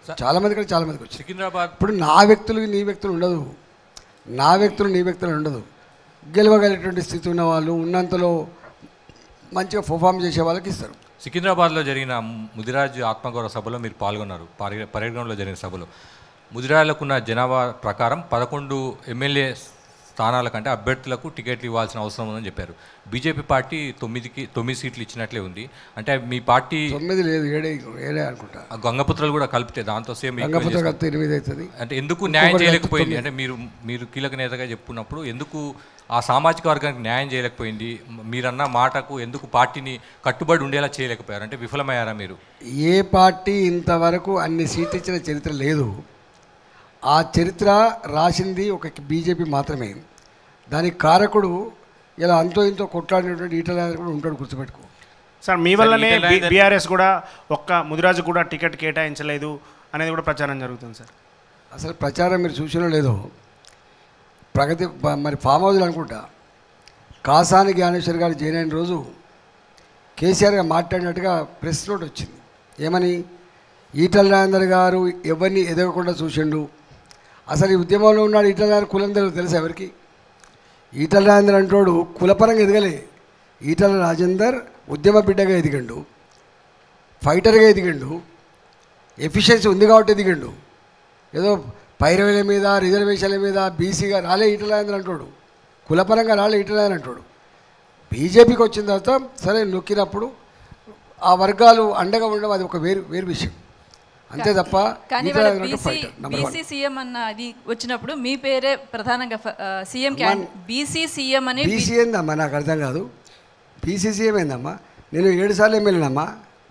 చాలా మంది కూడా చాలా మందికి వచ్చింది సికింద్రాబాద్ ఇప్పుడు నా వ్యక్తులు నీ వ్యక్తులు ఉండదు నా వ్యక్తులు నీ వ్యక్తులు ఉండదు గెలవగలిగేటువంటి స్థితి ఉన్న వాళ్ళు ఉన్నంతలో మంచిగా పర్ఫామ్ చేసే వాళ్ళకి ఇస్తారు సికింద్రాబాద్లో జరిగిన ముదిరాజ్ ఆత్మగౌరవ సభలో మీరు పాల్గొన్నారు పరేడ్ పరేడ్ గ్రౌండ్లో జరిగిన సభలో ముదిరాజులకున్న జనాభా ప్రకారం పదకొండు ఎమ్మెల్యే స్థానాల కంటే అభ్యర్థులకు టికెట్లు ఇవ్వాల్సిన అవసరం ఉందని చెప్పారు బీజేపీ పార్టీ తొమ్మిదికి తొమ్మిది సీట్లు ఇచ్చినట్లే ఉంది అంటే మీ పార్టీ తొమ్మిది లేదు ఏడే ఏడే అనుకుంటా ఆ గంగపుత్రలు కూడా కలిపితే దాంతో సేమ్ గంగపుత్ర కలిపితే ఎనిమిది అవుతుంది. అంటే ఎందుకు న్యాయం ఇంకొకటి చేయలేకపోయింది తొమ్మిది. అంటే మీరు మీరు కీలక నేతగా చెప్పుకున్నప్పుడు ఎందుకు ఆ సామాజిక వర్గానికి న్యాయం చేయలేకపోయింది మీరన్న మాటకు ఎందుకు పార్టీని కట్టుబడి ఉండేలా చేయలేకపోయారు అంటే విఫలమయ్యారా మీరు ఏ పార్టీ ఇంతవరకు అన్ని సీట్లు ఇచ్చిన చరిత్ర లేదు ఆ చరిత్ర రాసింది ఒక బీజేపీ మాత్రమే దానికి కారకుడు ఇలా అంతో ఇంతో కొట్లాడినటువంటి ఈటల కూడా ఉంటాడు గుర్తుపెట్టుకో సార్ మీ వల్లనే బీఆర్ఎస్ కూడా ఒక్క ముదిరాజు కూడా టికెట్ కేటాయించలేదు అనేది కూడా ప్రచారం జరుగుతుంది సార్ అసలు ప్రచారం మీరు చూసినో లేదో ప్రగతి బ- మరి ఫామ్ హౌస్లు అనుకుంటా కాసాని జ్ఞానేశ్వర్ గారు జాయిన్ అయిన రోజు కేసీఆర్ గారు మాట్లాడినట్టుగా ప్రెస్ నోట్ వచ్చింది ఏమని ఈటల రాజేందర్ గారు ఎవరిని ఎదగకుండా చూసిండు అసలు ఈ ఉద్యమంలో ఉన్నాడు ఈటల రాజేందర్ కులం తెలుసు తెలుసా ఎవరికి ఈటల రాజేందర్ అంటోడు కులపరంగా ఎదగలే ఈటల రాజేందర్ ఉద్యమ బిడ్డగా ఎదిగండు ఫైటర్గా ఎదిగండు ఎఫిషియన్సీ ఉంది కాబట్టి ఎదిగండు ఏదో పైరవీల మీద రిజర్వేషన్ల మీద బీసీగా రాలే ఈటలాయని అంటాడు కులపరంగా రాలే ఈటలాయని అంటాడు బీజేపీకి వచ్చిన తర్వాత సరే నొక్కినప్పుడు ఆ వర్గాలు అండగా ఉండడం అది ఒక వేరు వేరు విషయం అంతే తప్ప కానీ ఈటల వాళ్ళ రాజేందర్ అంటే BC fighter number one BC CM అన్న అది వచ్చినప్పుడు మీ పేరే ప్రధానంగా ఫ- ఆ, సీఎం క్యాన్ బీసీ సీఎం అని బీ- బీసీ ఏందమ్మా నాకు అర్థం కాదు బీసీసీ ఏమైందమ్మా నేను ఏడు సార్లు ఎమ్మెల్యేనమ్మా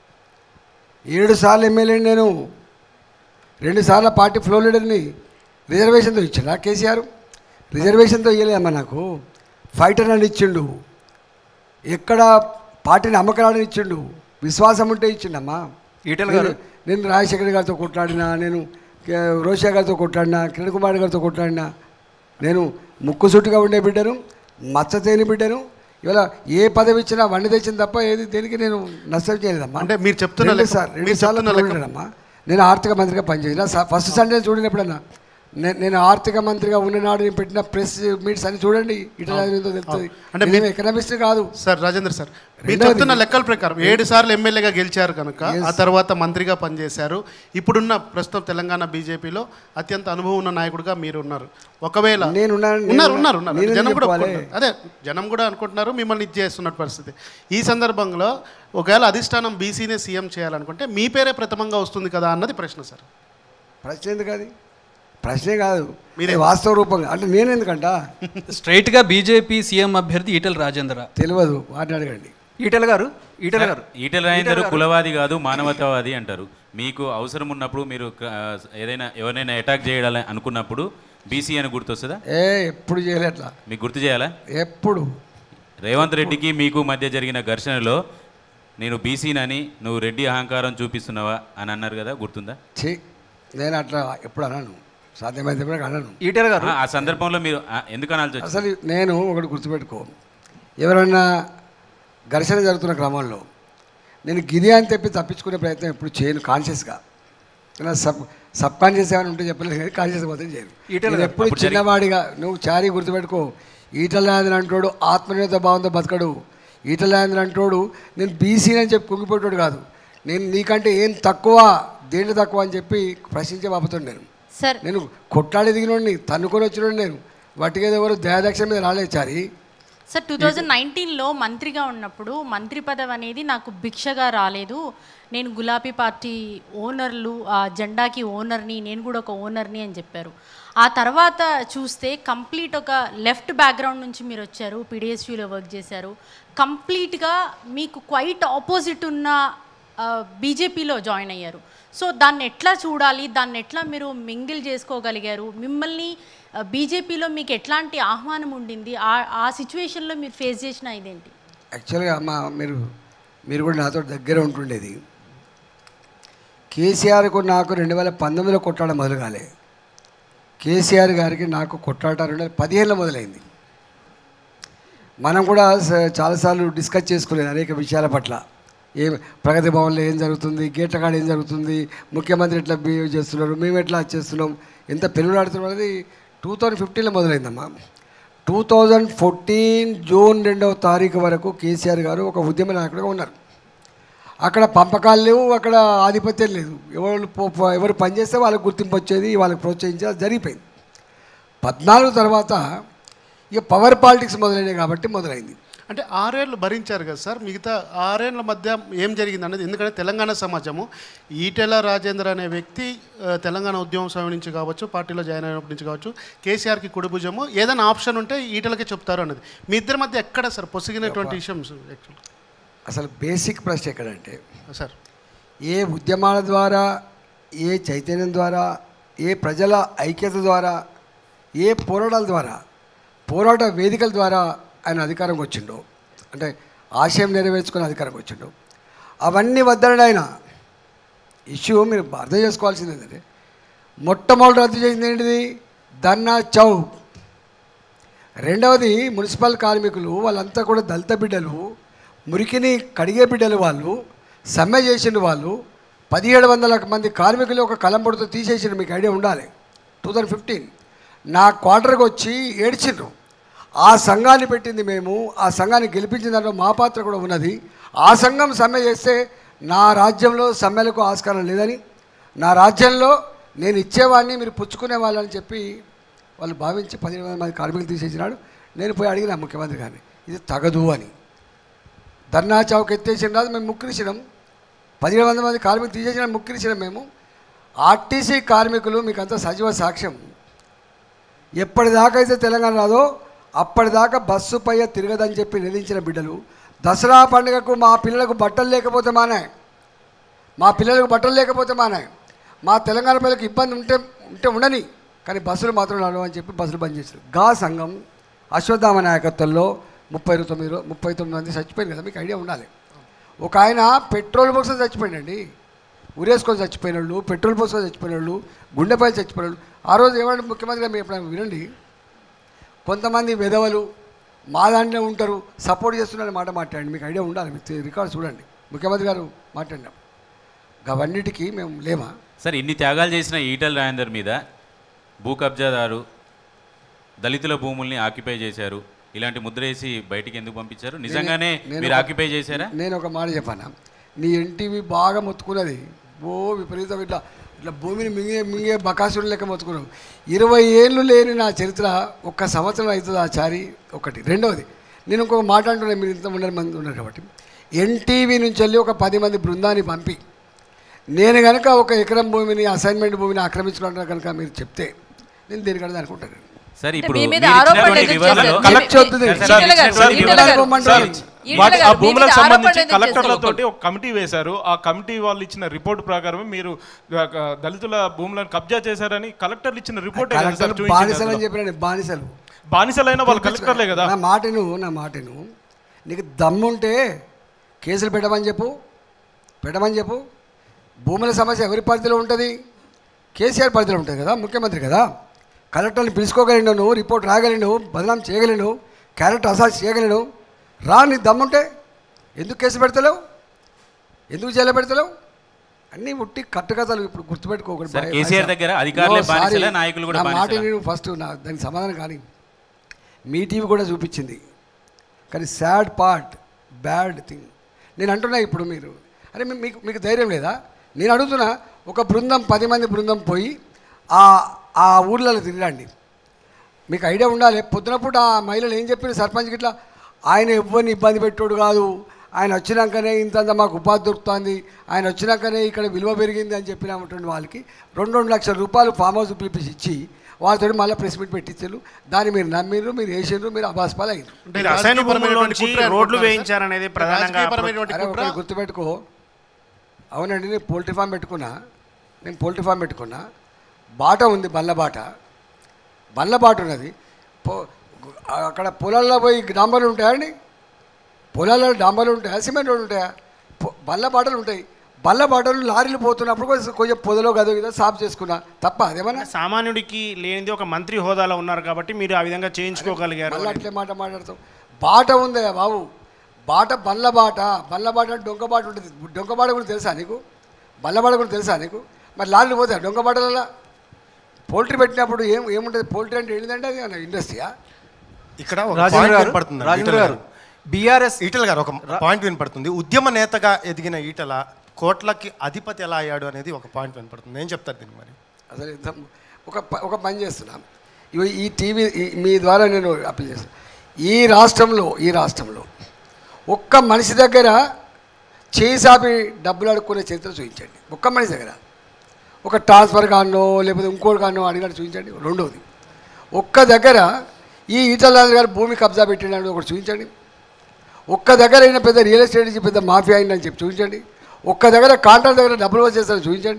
ఏడు సార్లు ఎమ్మెల్యే నేను రెండు సార్లు పార్టీ ఫ్లో లీడర్ని రిజర్వేషన్తో ఇచ్చాడా కేసీఆర్ రిజర్వేషన్తో ఇవ్వలేదమ్మా నాకు ఫైటర్ అని ఇచ్చిండు ఎక్కడ పార్టీని అమ్మకరాడని ఇచ్చిండు విశ్వాసం ఉంటే ఇచ్చిండమ్మా ఈటెల నేను- గారు. నేను రాజశేఖర్ గారితో కొట్లాడినా నేను కే- రోషా గారితో కొట్లాడినా కిరణ్ కుమార్ గారితో కొట్లాడినా నేను ముక్కుసూటిగా ఉండే బిడ్డను మచ్చతేని బిడ్డను ఇవాళ ఏ పదవి ఇచ్చినా వండి తెచ్చిన తప్ప ఏది దేనికి నేను నష్టం చేయలేదమ్మా అంటే మీరు చెప్తున్న రెండు లెక్క- సార్లు రెండు మీరు సార్లు చెప్తున్న లెక్క- చూడలేదమ్మా నేను ఆర్థిక మంత్రిగా పనిచేసిన స- ఫస్ట్ సండే చూడండి ఎప్పుడన్నా నేను నేను ఆర్థిక మంత్రిగా ఉన్ననాడు నేను పెట్టిన ప్రెస్ మీట్స్ అని చూడండి ఇట్లా ఏందో తెలుస్తుంది అంటే అంటే నేను ఎకనామిస్ట్ కాదు సార్ రాజేంద్ర సార్ మీరు రెండవది- చెప్తున్న లెక్కల ప్రకారం ఏడు సార్లు ఎమ్మెల్యేగా గెలిచారు కనుక ఆ తర్వాత మంత్రిగా పనిచేశారు ఇప్పుడున్న ప్రస్తుతం తెలంగాణ బీజేపీలో అత్యంత అనుభవం ఉన్న నాయకుడిగా మీరు ఉన్నారు ఒకవేళ నేను ఉన్నాను, నేను ఉన్నారు ఉన్నా- ఉన్నారు ఉన్నారు నేనెందుకు జనం కూడా చెప్పాలి? ఒప్పుకుంటారు. అదే జనం కూడా అనుకుంటున్నారు మిమ్మల్ని ఇది చేస్తున్న పరిస్థితి ఈ సందర్భంలో ఒకవేళ అధిష్టానం బీసీనే సీఎం చేయాలనుకుంటే మీ పేరే ప్రథమంగా వస్తుంది కదా అన్నది ప్రశ్న సార్ ప్రశ్న ఎందుకు అది ప్రశ్నే కాదు మీరే వాస్తవ రూపంగా అంటే నేను ఎందుకంట స్ట్రైట్గా బీజేపీ సీఎం అభ్యర్థి ఈటెల రాజేంద్ర తెలియదు వాటిని అడగండి ఈటెల గారు ఈటెల గారు ఈటెల రాజేందర్ కులవాది కాదు మానవతావాది అంటారు మీకు అవసరం ఉన్నప్పుడు మీరు క- ఏదైనా ఎవరైనా అటాక్ చేయాలని అనుకున్నప్పుడు బీసీ అని గుర్తొస్తుందా ఏ ఎప్పుడు చేయలే అట్లా మీకు గుర్తు చేయాలా ఎప్పుడు రేవంత్ రెడ్డికి మీకు మధ్య జరిగిన ఘర్షణలో నేను బీసీనని నువ్వు రెడ్డి అహంకారం చూపిస్తున్నావా అని అన్నారు కదా గుర్తుందా ఛీ నేను అట్లా ఎప్పుడు అన్నాను సాధ్యమైతే అన్నాను ఈటెల గారు ఆ, ఆ సందర్భంలో మీరు ఆ, ఎందుకు అనాల్సి వచ్చింది అసలు నేను ఒకటి గుర్తుపెట్టుకో ఎవరన్నా ఘర్షణ జరుగుతున్న క్రమంలో నేను గిరి అని తెప్పి తప్పించుకునే ప్రయత్నం ఎప్పుడు చేయను కాన్షియస్గా ఇలా సబ్ సబ్ కాన్షియస్ ఏమైనా ఉంటే చెప్పలేదు కానీ కాన్షియస్ మాత్రం చేయను ఈటెల నేను గారు, ఎప్పుడు అప్పుడు జరిగి- చిన్నవాడిగా నువ్వు చారీ గుర్తుపెట్టుకో ఈటలాంధ్ర అంటోడు ఆత్మనిర్భర భావంతో బతకడు ఈటలాంధ్ర అంటోడు నేను బీసీని అని చెప్పి కుంగిపోయాడు కాదు నేను నీకంటే ఏం తక్కువ దేంట్లో తక్కువ అని చెప్పి ప్రశ్నించే బాబుతాడు నేను సార్ నేను కొట్లాడి దిగినోడిని తన్నుకొని వచ్చినోడిని నేను వాటికేదో ఎవరు దయాదక్ష మీద రాలేదు చారి సార్ టూ థౌజండ్ నైన్టీన్లో మంత్రిగా ఉన్నప్పుడు మంత్రి పదవి అనేది నాకు భిక్షగా రాలేదు నేను గులాబీ పార్టీ ఓనర్లు ఆ జెండాకి ఓనర్ని నేను కూడా ఒక ఓనర్ని అని చెప్పారు ఆ తర్వాత చూస్తే కంప్లీట్ ఒక లెఫ్ట్ బ్యాక్గ్రౌండ్ నుంచి మీరు వచ్చారు పీడిఎస్యూలో వర్క్ చేశారు కంప్లీట్గా మీకు క్వైట్ ఆపోజిట్ ఉన్న బీజేపీలో జాయిన్ అయ్యారు సో దాన్ని ఎట్లా చూడాలి దాన్ని ఎట్లా మీరు మింగిల్ చేసుకోగలిగారు మిమ్మల్ని బీజేపీలో మీకు ఎట్లాంటి ఆహ్వానం ఉండింది ఆ ఆ సిచ్యువేషన్లో మీరు ఫేస్ చేసిన ఇదేంటి యాక్చువల్గా అమ్మ మీరు మీరు కూడా నాతో దగ్గర ఉంటుండేది కేసీఆర్కు నాకు రెండు వేల పంతొమ్మిదిలో కొట్లాడ మొదలు కాలే కేసీఆర్ గారికి నాకు కొట్లాట రెండు వేల పదిహేనులో మొదలైంది మనం కూడా స- చాలాసార్లు డిస్కస్ చేసుకోలేదు అనేక విషయాల పట్ల ఏం ప్రగతి భవన్లో ఏం జరుగుతుంది గేట్ల కాడ ఏం జరుగుతుంది ముఖ్యమంత్రి ఎట్లా బిహేవ్ చేస్తున్నారు మేము ఎట్లా చేస్తున్నాం ఎంత పెనులాడుతున్నాం అనేది టూ థౌజండ్ ఫిఫ్టీన్లో మొదలైందమ్మా టూ థౌజండ్ ఫోర్టీన్ జూన్ రెండవ తారీఖు వరకు కేసీఆర్ గారు ఒక ఉద్యమ నాయకుడిగా ఉన్నారు అక్కడ పంపకాలు లేవు అక్కడ ఆధిపత్యం లేదు ఎవరు పో- పో- ఎవరు పనిచేస్తే వాళ్ళకి గుర్తింపు వచ్చేది వాళ్ళకి ప్రోత్సహించేది అది జరిగిపోయింది పద్నాలుగు తర్వాత ఇక పవర్ పాలిటిక్స్ మొదలైనవి కాబట్టి మొదలైంది అంటే ఆరేళ్ళు భరించారు కదా సార్ మిగతా ఆరేళ్ల మధ్య ఏం జరిగింది అనేది ఎందుకంటే తెలంగాణ సమాజము ఈటెల రాజేందర్ అనే వ్యక్తి ఆ, తెలంగాణ ఉద్యమం సమయం నుంచి కావచ్చు పార్టీలో జాయిన్ అయినప్పటి నుంచి కావచ్చు కేసీఆర్కి కుడి భుజము ఏదైనా ఆప్షన్ ఉంటే ఈటలకే చెప్తారు అన్నది మీ ఇద్దరి మధ్య ఎక్కడ సార్ పొసిగినటువంటి విషయం యాక్చువల్ అసలు బేసిక్ ప్రశ్న ఎక్కడంటే సార్ ఏ ఉద్యమాల ద్వారా ఏ చైతన్యం ద్వారా ఏ ప్రజల ఐక్యత ద్వారా ఏ పోరాటాల ద్వారా పోరాట వేదికల ద్వారా ఆయన అధికారంకి వచ్చిండో అంటే ఆశయం నెరవేర్చుకుని అధికారంకి వచ్చిండో అవన్నీ వద్దనడు ఆయన ఇష్యూ మీరు అర్థం చేసుకోవాల్సింది ఏంటంటే మొట్టమొదటి రద్దు చేసింది ఏంటిది దన్నా చౌక్ రెండవది మున్సిపల్ కార్మికులు వాళ్ళంతా కూడా దళిత బిడ్డలు మురికిని కడిగే బిడ్డలు వాళ్ళు సమ్మె చేసిన వాళ్ళు పదిహేడు వందల మంది కార్మికులు ఒక కలంబొడితో తీసేసిన మీకు ఐడియా ఉండాలి టూ థౌజండ్ ఫిఫ్టీన్ నా క్వార్టర్కి వచ్చి ఏడ్చిండ్రు ఆ సంఘాన్ని పెట్టింది మేము ఆ సంఘాన్ని గెలిపించిన దాంట్లో మా పాత్ర కూడా ఉన్నది ఆ సంఘం సమ్మె చేస్తే నా రాజ్యంలో సమ్మెలకు ఆస్కారం లేదని నా రాజ్యంలో నేను ఇచ్చేవాడిని మీరు పుచ్చుకునే వాళ్ళని చెప్పి వాళ్ళు భావించి పదిహేను వందల మంది కార్మికులు తీసేసినాడు నేను పోయి అడిగిన ముఖ్యమంత్రి గారిని ఇది తగదు అని ధర్నా చౌక్ ఎత్తేసిన రాదు మేము ముక్కిరిసినాం పదిహేడు వందల మంది కార్మికులు తీసేసిన ముక్కిరిసినాం మేము ఆర్టీసీ కార్మికులు మీకు అంతా సజీవ సాక్ష్యం ఎప్పటిదాకా అయితే తెలంగాణ రాదో అప్పటిదాకా బస్సు పై తిరగదని చెప్పి నిలించిన బిడ్డలు దసరా పండుగకు మా పిల్లలకు బట్టలు లేకపోతే మానాయి మా పిల్లలకు బట్టలు లేకపోతే మానాయి మా తెలంగాణ పిల్లలకు ఇబ్బంది ఉంటే ఉంటే ఉండని కానీ బస్సులు మాత్రం నడవని చెప్పి బస్సులు బంద్ చేశారు గా సంఘం అశ్వత్థామ నాయకత్వంలో ముప్పై తొమ్మిది రో- ముప్పై తొమ్మిది మంది చచ్చిపోయింది కదా మీకు ఐడియా ఉండాలి ఒక ఆయన పెట్రోల్ కోసం చచ్చిపోయిందండి ఉరేసుకొని చచ్చిపోయిన వాళ్ళు పెట్రోల్ పోసుకొని చచ్చిపోయిన వాళ్ళు గుండెపై చచ్చిపోయిన వాళ్ళు ఆ రోజు ఏమంటే ముఖ్యమంత్రి గారు మీరు ఎప్పుడైనా వినండి కొంతమంది విధవలు మా దాంట్లో ఉంటారు సపోర్ట్ చేస్తున్నారని మాట మాట్లాడండి మీకు ఐడియా ఉండాలి మీకు రికార్డ్ చూడండి ముఖ్యమంత్రి గారు మాట్లాడినాం అవన్నిటికీ మేము లేమా సార్ ఇన్ని త్యాగాలు చేసిన ఈటల రాజేందర్ మీద భూ కబ్జాదారు దళితుల భూముల్ని ఆక్యుపై చేశారు ఇలాంటి ముద్ర వేసి బయటికి ఎందుకు పంపించారు నిజంగానే నేను మీరు ఒక- ఆక్యుపై చేశారా నేను ఒక మాట చెప్పాను నీ ఎన్టీవీ బాగా మొత్తుకున్నది ఓ విపరీతం ఇట్లా ఇట్లా భూమిని మింగే మింగే బకాసుడు లెక్క మొత్తుకున్నావు ఇరవై ఏళ్ళు లేని నా చరిత్ర ఒక్క సంవత్సరం అవుతుంది ఆ చారి ఒకటి రెండవది నేను ఇంకొక మాట అంటున్నాను మీరు ఇంత ఉన్నారు మంది ఉన్నారు కాబట్టి ఎన్టీవీ నుంచి వెళ్ళి ఒక పది మంది బృందాన్ని పంపి నేను కనుక ఒక ఎకరం భూమిని అసైన్మెంట్ భూమిని ఆక్రమించుకుంటున్నా కనుక మీరు చెప్తే నేను దేనికన్నా అనుకుంటాను సార్ అంటే ఇప్పుడు మీ మీద మీరు ఆరోపణలు ఇచ్చినటువంటి ఎందుకు వివరాలు- చేశారు? కలెక్ట్ చేస్తుంది. ఈటెల గారు, ఈటెల గారు, సార్, ఈటెల వాటి- ఆ గారు, మీ భూములకు మీద సంబంధించి ఆరోపణలు ఎందుకు కలెక్టర్లతోటి ఒక కమిటీ వేశారు ఆ కమిటీ వాళ్ళు ఇచ్చిన రిపోర్ట్ ప్రకారం మీరు ఆ, ఆ, దళితుల భూములను కబ్జా చేశారని కలెక్టర్లు ఇచ్చిన రిపోర్ట్ కలెక్టర్ బానిసలు అని చెప్పిన బానిసలు బానిసలైన వాళ్ళు కలెక్టర్లే కదా నా మాటను నా మాటను నీకు దమ్ముంటే కేసులు పెట్టమని చెప్పు పెట్టమని చెప్పు భూముల సమస్య ఎవరి పరిధిలో ఉంటుంది కేసీఆర్ పరిధిలో ఉంటుంది కదా ముఖ్యమంత్రి కదా కలెక్టర్ని పిలుచుకోగలను నువ్వు రిపోర్ట్ రాగలను బదనాం చేయగలను క్యారెక్టర్ అసాస్ చేయగలను రా నీ దమ్ముంటే ఎందుకు కేసు పెడతలేవు ఎందుకు జైలు పెడతలేవు అన్నీ ఉట్టి కట్టుకథలు ఇప్పుడు గుర్తుపెట్టుకోకూడదు సార్, భయ- కేసీఆర్ భయ- దగ్గర అధికారులే No, sorry. బానిసలా, నాయకులు కూడా నా మాట బానిసలా? నేను ఫస్ట్ నా దానికి సమాధానం కానీ మీ టీవీ కూడా చూపించింది కానీ సాడ్ పార్ట్ బ్యాడ్ థింగ్ నేను అంటున్నా ఇప్పుడు మీరు అరే మీ- మీకు మీకు ధైర్యం లేదా నేను అడుగుతున్నా ఒక బృందం పది మంది బృందం పోయి ఆ ఆ ఊర్లలో తిరగండి మీకు ఐడియా ఉండాలి పొద్దున పూట ఆ మహిళలు ఏం చెప్పారు సర్పంచ్ గిట్లా ఆయన ఎవరిని ఇబ్బంది పెట్టాడు కాదు ఆయన వచ్చినాకనే ఇంతంత మాకు ఉపాధి దొరుకుతుంది ఆయన వచ్చినాకనే ఇక్కడ విలువ పెరిగింది అని చెప్పినటువంటి వాళ్ళకి రెండు రెండు లక్షల రూపాయలు ఫామ్ హౌస్ పిలిపించి ఇచ్చి వాళ్ళతో మళ్ళీ ప్రెస్ మీట్ పెట్టించారు దాన్ని మీరు నమ్మిర్రు మీరు వేసిండ్రు మీరు అబాస్పాలు అయ్యారు మీరు అసైన్ భూముల్లోంచి రోడ్లు వేయించారనేది ప్రధానంగా అరే ఒకటి గుర్తుపెట్టుకో అవునండి నేను పోల్ట్రీ ఫామ్ పెట్టుకున్నా నేను పోల్ట్రీ ఫామ్ పెట్టుకున్నా బాట ఉంది బల్ల బాట బల్ల బాట ఉన్నది పో అక్కడ పొలాల్లో పోయి డాంబర్లు ఉంటాయా అండి పొలాల్లో డాంబర్లు ఉంటాయా సిమెంట్ రోడ్లు ఉంటాయా పొ- బల్ల బాటలు ఉంటాయి బల్ల బాటలు లారీలు పోతున్నప్పుడు కొంచెం కొంచెం పొదలో గదో ఏదో సాఫ్ చేసుకున్నా తప్ప అదేమన్నా సామాన్యుడికి లేనిది ఒక మంత్రి హోదాలో ఉన్నారు కాబట్టి మీరు ఆ విధంగా చేయించుకోగలిగారు మళ్ళీ అట్లే మాట మాట్లాడతాం బాట ఉందా బాబు బాట బండ్ల బాట బండ్ల బాట అంటే డొంక బాట ఉంటుంది డొంక బాట కూడా తెలుసా నీకు బండ్ల బాట కూడా తెలుసా నీకు మరి లారీలు పోతాయి డొంక బాటలలో పోల్ట్రీ పెట్టినప్పుడు ఏం ఏముంటుంది పోల్ట్రీ అంటే ఏంటంటే అది ఇండస్ట్రీయా ఇక్కడ ఒక రాజేంద్ర పాయింట్ గారు, వినపడుతుంది రాజేంద్ర ఈటల గారు, బీఆర్ఎస్ ఈటల గారు ఒక పాయింట్ వినపడుతుంది ఉద్యమ నేతగా ఎదిగిన ఈటల కోట్లకి అధిపతి ఎలా అయ్యాడు అనేది ఒక పాయింట్ వినపడుతుంది ఏం చెప్తారు దీనికి మరి అసలు ఇంత ఒక ప- ఒక పని చేస్తున్నాం ఇవి ఈ టీవీ ఈ- మీ ద్వారా నేను అప్పీల్ చేస్తాను ఈ రాష్ట్రంలో ఈ రాష్ట్రంలో ఒక్క మనిషి దగ్గర చేసాపి డబ్బులు అడుక్కునే చరిత్ర చూపించండి ఒక్క మనిషి దగ్గర ఒక ట్రాన్స్ఫర్ కానో లేకపోతే ఇంకోటి కానో అడిగినట్టు చూపించండి రెండవది ఒక్క దగ్గర ఈ ఈటల గారు భూమి కబ్జా పెట్టినాడు ఒకటి చూపించండి ఒక్క దగ్గర అయిన పెద్ద రియల్ ఎస్టేట్ నుంచి పెద్ద మాఫియా అయిందని చెప్పి చూపించండి ఒక్క దగ్గర కాంట్రాక్ట్ దగ్గర డబ్బులు వచ్చేస్తారని చూపించండి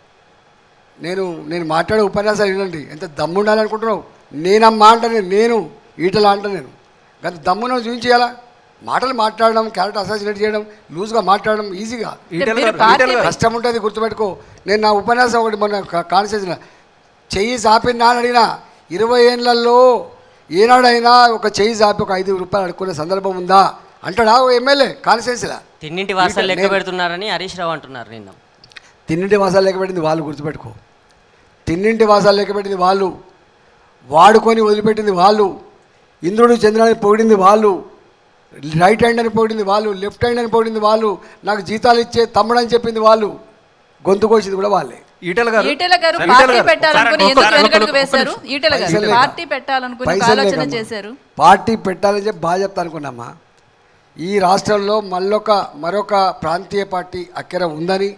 నేను నేను మాట్లాడే ఉపన్యాసాలు వినండి ఎంత దమ్ము ఉండాలనుకుంటున్నావు నేనమ్మా అంటే నేను ఈటలా అంట నేను కానీ దమ్మును చూపించేయాలా మాటలు మాట్లాడడం క్యారెక్టర్ అసాసినేట్ చేయడం లూజ్గా మాట్లాడడం ఈజీగా ఈటెల గారు, ఈటెల గారు. కష్టం ఉంటుంది గుర్తుపెట్టుకో నేను నా ఉపన్యాసం ఒకటి మొన్న కాన్సెషన్ చెయ్యి చాపినా అని అడిగినా ఇరవై ఏళ్ళల్లో ఏనాడైనా ఒక చెయ్యి చాపి ఒక ఐదు రూపాయలు అడుక్కునే సందర్భం ఉందా అంటాడా ఓ ఎమ్మెల్యే కాన్స్టిట్యున్సీలా తిన్నింటి వాసాలు లెక్క నేను- పెడుతున్నారని హరీష్ రావు అంటున్నారు నిన్న తిన్నింటి వాసాలు లెక్కబెట్టింది వాళ్ళు గుర్తుపెట్టుకో తిన్నింటి వాసాలు లెక్కబెట్టింది వాళ్ళు వాడుకొని వదిలిపెట్టింది వాళ్ళు ఇంద్రుడు చంద్రాన్ని పొగిడింది వాళ్ళు రైట్ హ్యాండ్ అని పొగిడింది వాళ్ళు లెఫ్ట్ హ్యాండ్ అని పొగిడింది వాళ్ళు నాకు జీతాలు ఇచ్చే తమ్ముడు అని చెప్పింది వాళ్ళు గొంతు కోసింది కూడా వాళ్ళే ఈటల ఈటెల గారు పార్టీ పెట్టాలనుకుని ఎందుకు వెనుకడుగు వేశారు ఈటెల గారు పార్టీ పెట్టాలనుకుని ఒక పైసలు ఆలోచన లేకమ్మా. చేశారు పార్టీ పెట్టాలని చెప్పి బాగా చెప్తా అనుకున్నామా ఈ రాష్ట్రంలో మళ్ళొక మరొక ప్రాంతీయ పార్టీ అక్కర ఉందని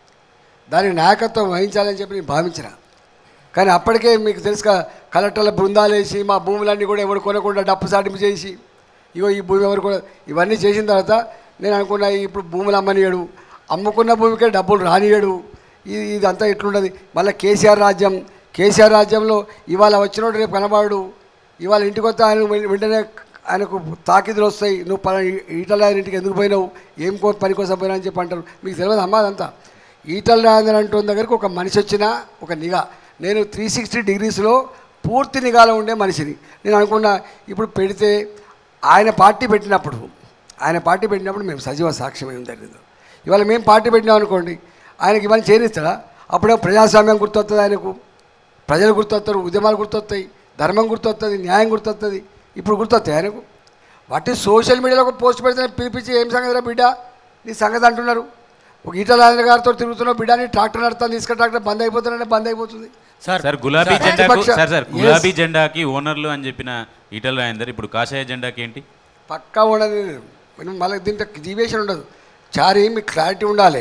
దాని నాయకత్వం వహించాలని చెప్పి నేను భావించిన కానీ అప్పటికే మీకు తెలుసు కదా, కలెక్టర్ల బృందాలు వేసి మా భూములన్నీ కూడా ఎవరు కొనకుండా డప్పు సాటింపు చేసి ఇగో ఈ భూమి ఎవరు కూడా ఇవన్నీ చేసిన తర్వాత నేను అనుకున్నా ఇప్పుడు భూములు అమ్మనియడు అమ్ముకున్న భూమికే డబ్బులు రానియడు ఇది ఇదంతా ఎట్లుండదు మళ్ళీ కేసీఆర్ రాజ్యం కేసీఆర్ రాజ్యంలో ఇవాళ వచ్చినోడు రేపు కనబడు ఇవాళ ఇంటికి వస్తే ఆయన వెం- వెంటనే ఆయనకు తాకిదులు వస్తాయి నువ్వు పలా ఈటల రాజేంద్ర ఇంటికి ఎందుకు పోయినావు ఏం కో పని కోసం పోయినా అని చెప్పి అంటారు మీకు తెలియదు అమ్మా అదంతా ఈటల రాజేంద్ర అంటున్న దగ్గరకు ఒక మనిషి వచ్చినా ఒక నిఘా నేను త్రీ సిక్స్టీ డిగ్రీస్లో పూర్తి నిఘాలో ఉండే మనిషిని నేను అనుకున్నా ఇప్పుడు పెడితే ఆయన పార్టీ పెట్టినప్పుడు ఆయన పార్టీ పెట్టినప్పుడు మేము సజీవ సాక్ష్యం ఏం జరిగిందో ఇవాళ మేము పార్టీ పెట్టినాం అనుకోండి ఆయనకి ఇవన్నీ చేరిస్తాడా అప్పుడే ప్రజాస్వామ్యం గుర్తొస్తుంది ఆయనకు ప్రజలు గుర్తొస్తారు ఉద్యమాలు గుర్తొస్తాయి ధర్మం గుర్తొస్తుంది న్యాయం గుర్తొస్తుంది ఇప్పుడు గుర్తొస్తాయి ఆయనకు వాటి సోషల్ మీడియాలో ఒక పోస్ట్ పెడితే పిలిపించి ఏం సంగతి రా బిడ్డ నీ సంగతి అంటున్నారు ఒక ఈటల రాజేంద్ర గారితో తిరుగుతున్నావు బిడ్డ నీ ట్రాక్టర్ నడుస్తాను తీసుకుని ట్రాక్టర్ బంద్ అయిపోతున్నాడే బంద్ అయిపోతుంది సార్ గులాబీ సార్, జెండాకు ప్రతిపక్ష- సార్ సార్ Yes. గులాబీ జెండాకి ఓనర్లు అని చెప్పిన ఈటల రాజేందర్ ఇప్పుడు కాషాయ జెండాకి ఏంటి పక్కా ఉండదు మనం మళ్ళీ దీంట్లో డీవియేషన్ ఉండదు చారి మీకు క్లారిటీ ఉండాలి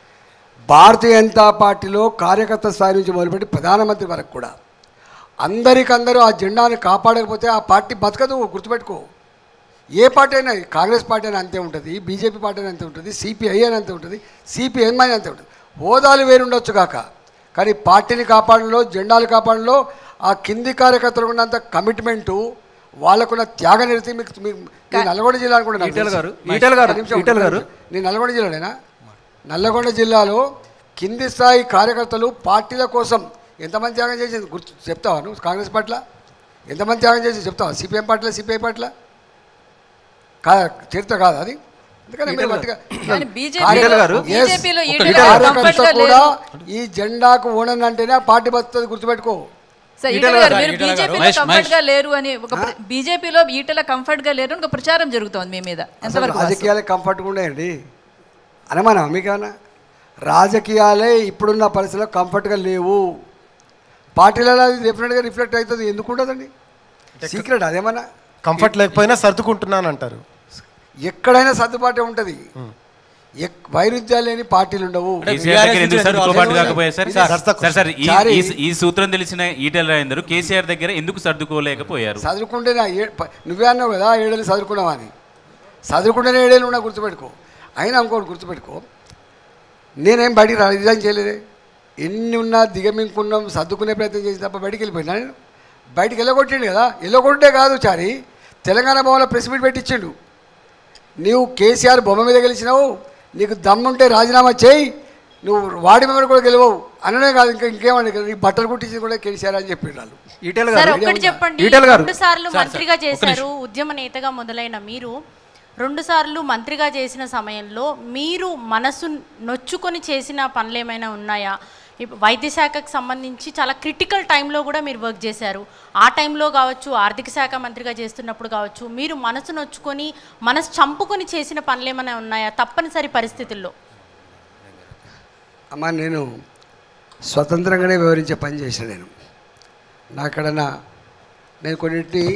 భారతీయ జనతా పార్టీలో కార్యకర్త స్థాయి నుంచి మొదలుపెట్టి ప్రధానమంత్రి వరకు కూడా అందరికందరూ ఆ జెండాను కాపాడకపోతే ఆ పార్టీ బతకదు గుర్తుపెట్టుకో ఏ పార్టీ అయినా కాంగ్రెస్ పార్టీ అయినా అంతే ఉంటుంది బీజేపీ పార్టీ అయినా అంతే ఉంటుంది సిపిఐ అని అంతే ఉంటుంది సిపిఎం అని అంతే ఉంటుంది హోదాలు వేరుండొచ్చు కాక కానీ పార్టీని కాపాడంలో జెండాలు కాపాడంలో ఆ కింది కార్యకర్తలకు ఉన్నంత కమిట్మెంటు వాళ్ళకున్న త్యాగ నిరతి మీకు మీకు నేను నల్గొండ జిల్లా అనుకుంటున్నాను ఈటెల గారు, ఈటెల గారు, ఒక్క నిమిషం, ఈటెల ఒక్క గారు. నిమిషం. నేను నల్గొండ జిల్లానేనా నల్లగొండ జిల్లాలో కింది స్థాయి కార్యకర్తలు పార్టీల కోసం ఎంతమంది త్యాగం చేసింది గుర్తు చెప్తావా నువ్వు కాంగ్రెస్ పట్ల ఎంతమంది త్యాగం చేసి చెప్తావా సిపిఎం పార్టీలో సిపిఐ పట్ల కా చరిత్ర కాదు అది ఎందుకంటే మీరు ఈటెల గట్టిగా- కానీ బీజేపీలో- కార్య- గారు, yes, బీజేపీలో ఒక ఈటెల కార్యకర్త కంఫర్ట్గా కూడా లేరు. ఈ జెండాకు ఓనన్ అంటేనే ఆ పార్టీ బతుకుతుంది గుర్తుపెట్టుకో సార్ ఈటెల ఈటెల గారు గారు, మీరు ఈటెల గారు. బీజేపీలో మహేష్, కంఫర్ట్ గా మహేష్. లేరు అని ఒక బీజేపీలో ఈటెల కంఫర్ట్ గా లేరు అని ఒక ప్రచారం జరుగుతోంది మీ మీద అసలు ఎంతవరకు వాస్తవం? రాజకీయాలే కంఫర్ట్గా ఉండేయండి అనమానా మీకేమన్నా రాజకీయాలే ఇప్పుడున్న పరిస్థితిలో కంఫర్ట్గా లేవు పార్టీలలో అది డెఫినెట్గా రిఫ్లెక్ట్ అవుతుంది ఎందుకు ఉండదండి సీక్రెట్ అదేమన్నా కంఫర్ట్ లేకపోయినా సర్దుకుంటున్నాను అంటారు ఎక్కడైనా సర్దుబాటే ఉంటుంది ఎక్- వైరుధ్యాలు లేని పార్టీలు ఉండవు కేసీఆర్ దగ్గర ఎందుకు సర్దుకోబాటు కాకపోయారు సార్ ఇది సార్ సార్ ఈ- చారి, ఈ- ఈ సూత్రం తెలిసిన ఈటెల రాజేందర్ కేసీఆర్ దగ్గర ఎందుకు సర్దుకోలేకపోయారు చదువుకుంటే నా ఏ ప- నువ్వే అన్నావు కదా ఏడేళ్ళు చదువుకున్నావా అని చదువుకుంటేనే ఏడేళ్ళు ఉన్నా గుర్తుపెట్టుకో అయినా ఇంకోటి గుర్తుపెట్టుకో నేనేం బయటికి రా రిజైన్ చేయలేదే ఎన్ని ఉన్నా దిగమింకున్నాం సర్దుకునే ప్రయత్నం చేసి తప్ప బయటికి వెళ్ళిపోయినా నేను బయటికి వెళ్ళగొట్టిండు కదా వెళ్ళగొట్టే కాదు చారి తెలంగాణ భవన్లో ప్రెస్ మీట్ పెట్టించిండు నీవు కేసీఆర్ బొమ్మ మీద గెలిచినావు నీకు దమ్ముంటే రాజీనామా చేయి నువ్వు వాడి మెంబర్ కూడా గెలవవు అననే కాదు ఇంకా ఇంకేమని నీ బట్టలు కుట్టించి కూడా కేసీఆర్ అని చెప్పారు వాళ్ళు ఈటెల సార్ గారు ఒక్కటి చెప్పండి ఈటెల గారు రెండు సార్లు సార్, సార్, మంత్రిగా ఒక్క నిమిషం. చేశారు ఉద్యమ నేతగా మొదలైన మీరు రెండుసార్లు మంత్రిగా చేసిన సమయంలో మీరు మనసు నొచ్చుకొని చేసిన పనులు ఏమైనా ఉన్నాయా ఇప్- వైద్య శాఖకు సంబంధించి చాలా క్రిటికల్ టైంలో కూడా మీరు వర్క్ చేశారు ఆ టైంలో కావచ్చు ఆర్థిక శాఖ మంత్రిగా చేస్తున్నప్పుడు కావచ్చు మీరు మనసు నొచ్చుకొని మనసు చంపుకొని చేసిన పనులు ఏమైనా ఉన్నాయా తప్పనిసరి పరిస్థితుల్లో అమ్మ నేను స్వతంత్రంగానే వివరించే పని చేసిన నేను నాకడన్నా నేను కొన్నింటిని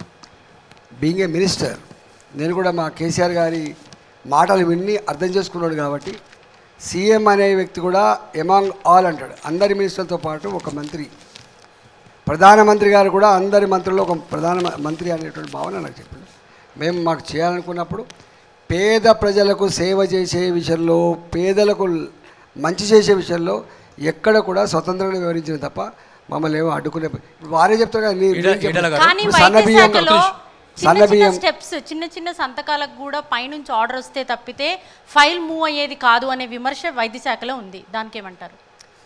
బీయింగ్ ఏ మినిస్టర్ నేను కూడా మా కేసీఆర్ గారి మాటలు విన్ని అర్థం చేసుకున్నాడు కాబట్టి సీఎం అనే వ్యక్తి కూడా ఎమాంగ్ ఆల్ అంటాడు అందరి మినిస్టర్లతో పాటు ఒక మంత్రి ప్రధానమంత్రి గారు కూడా అందరి మంత్రుల్లో ఒక ప్రధాన మంత్రి అనేటువంటి భావన నాకు చెప్పింది మేము మాకు చేయాలనుకున్నప్పుడు పేద ప్రజలకు సేవ చేసే విషయంలో పేదలకు మంచి చేసే విషయంలో ఎక్కడ కూడా స్వతంత్రంగా వివరించిన తప్ప మమ్మల్ని ఏమో అడ్డుకునే ఇప్పుడు వారే చెప్తారు కదా నీ- నేను చెప్పను. కానీ ఇప్పుడు సన్న వైద్య బియ్యం శాఖలో చిన్న సన్న చిన్న బియ్యం స్టెప్స్ చిన్న చిన్న సంతకాలకు కూడా పైనుంచి ఆర్డర్ వస్తే తప్పితే ఫైల్ మూవ్ అయ్యేది కాదు అనే విమర్శ వైద్య శాఖలో ఉంది దానికి ఏమంటారు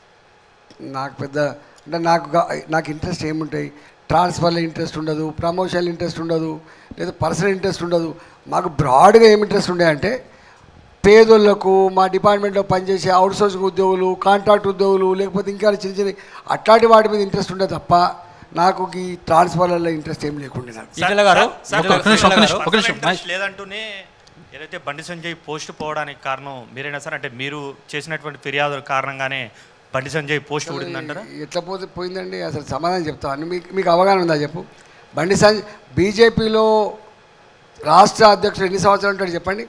నాకు పెద్ద అంటే నాకు గా- నాకు ఇంట్రెస్ట్ ఏముంటాయి ట్రాన్స్ఫర్లో ఇంట్రెస్ట్ ఉండదు ప్రమోషన్లో ఇంట్రెస్ట్ ఉండదు లేదా పర్సనల్ ఇంట్రెస్ట్ ఉండదు మాకు బ్రాడ్గా ఏం ఇంట్రెస్ట్ ఉండే అంటే పేదోళ్ళకు మా డిపార్ట్మెంట్లో పనిచేసే అవుట్సోర్సింగ్ ఉద్యోగులు కాంట్రాక్ట్ ఉద్యోగులు లేకపోతే ఇంకా చిన్న చిన్న అట్లాంటి వాటి మీద ఇంట్రెస్ట్ ఉండే తప్ప నాకు ఈ ట్రాన్స్ఫర్లలో ఇంట్రెస్ట్ ఏం లేకుండే నాకు ఈటెల గారు, సార్, ఒక నిమిషం, ఒక నిమిషం, ఒక నిమిషం. పర్సనల్ ఇంట్రెస్ట్ లేదంటూనే ఏదైతే బండి సంజయ్ పోస్ట్ పోవడానికి కారణం మీరైనా సార్ అంటే మీరు చేసినటువంటి ఫిర్యాదుల కారణంగానే బండి సంజయ్ పోస్ట్ ఊడిందంటారా ఎట్లా పోతే పోయిందండి అసలు సమాధానం చెప్తాను మీకు మీకు అవగాహన ఉందా చెప్పు బండి సంజయ్ బీజేపీలో రాష్ట్ర అధ్యక్షుడు ఎన్ని సంవత్సరాలు ఉంటాడు చెప్పండి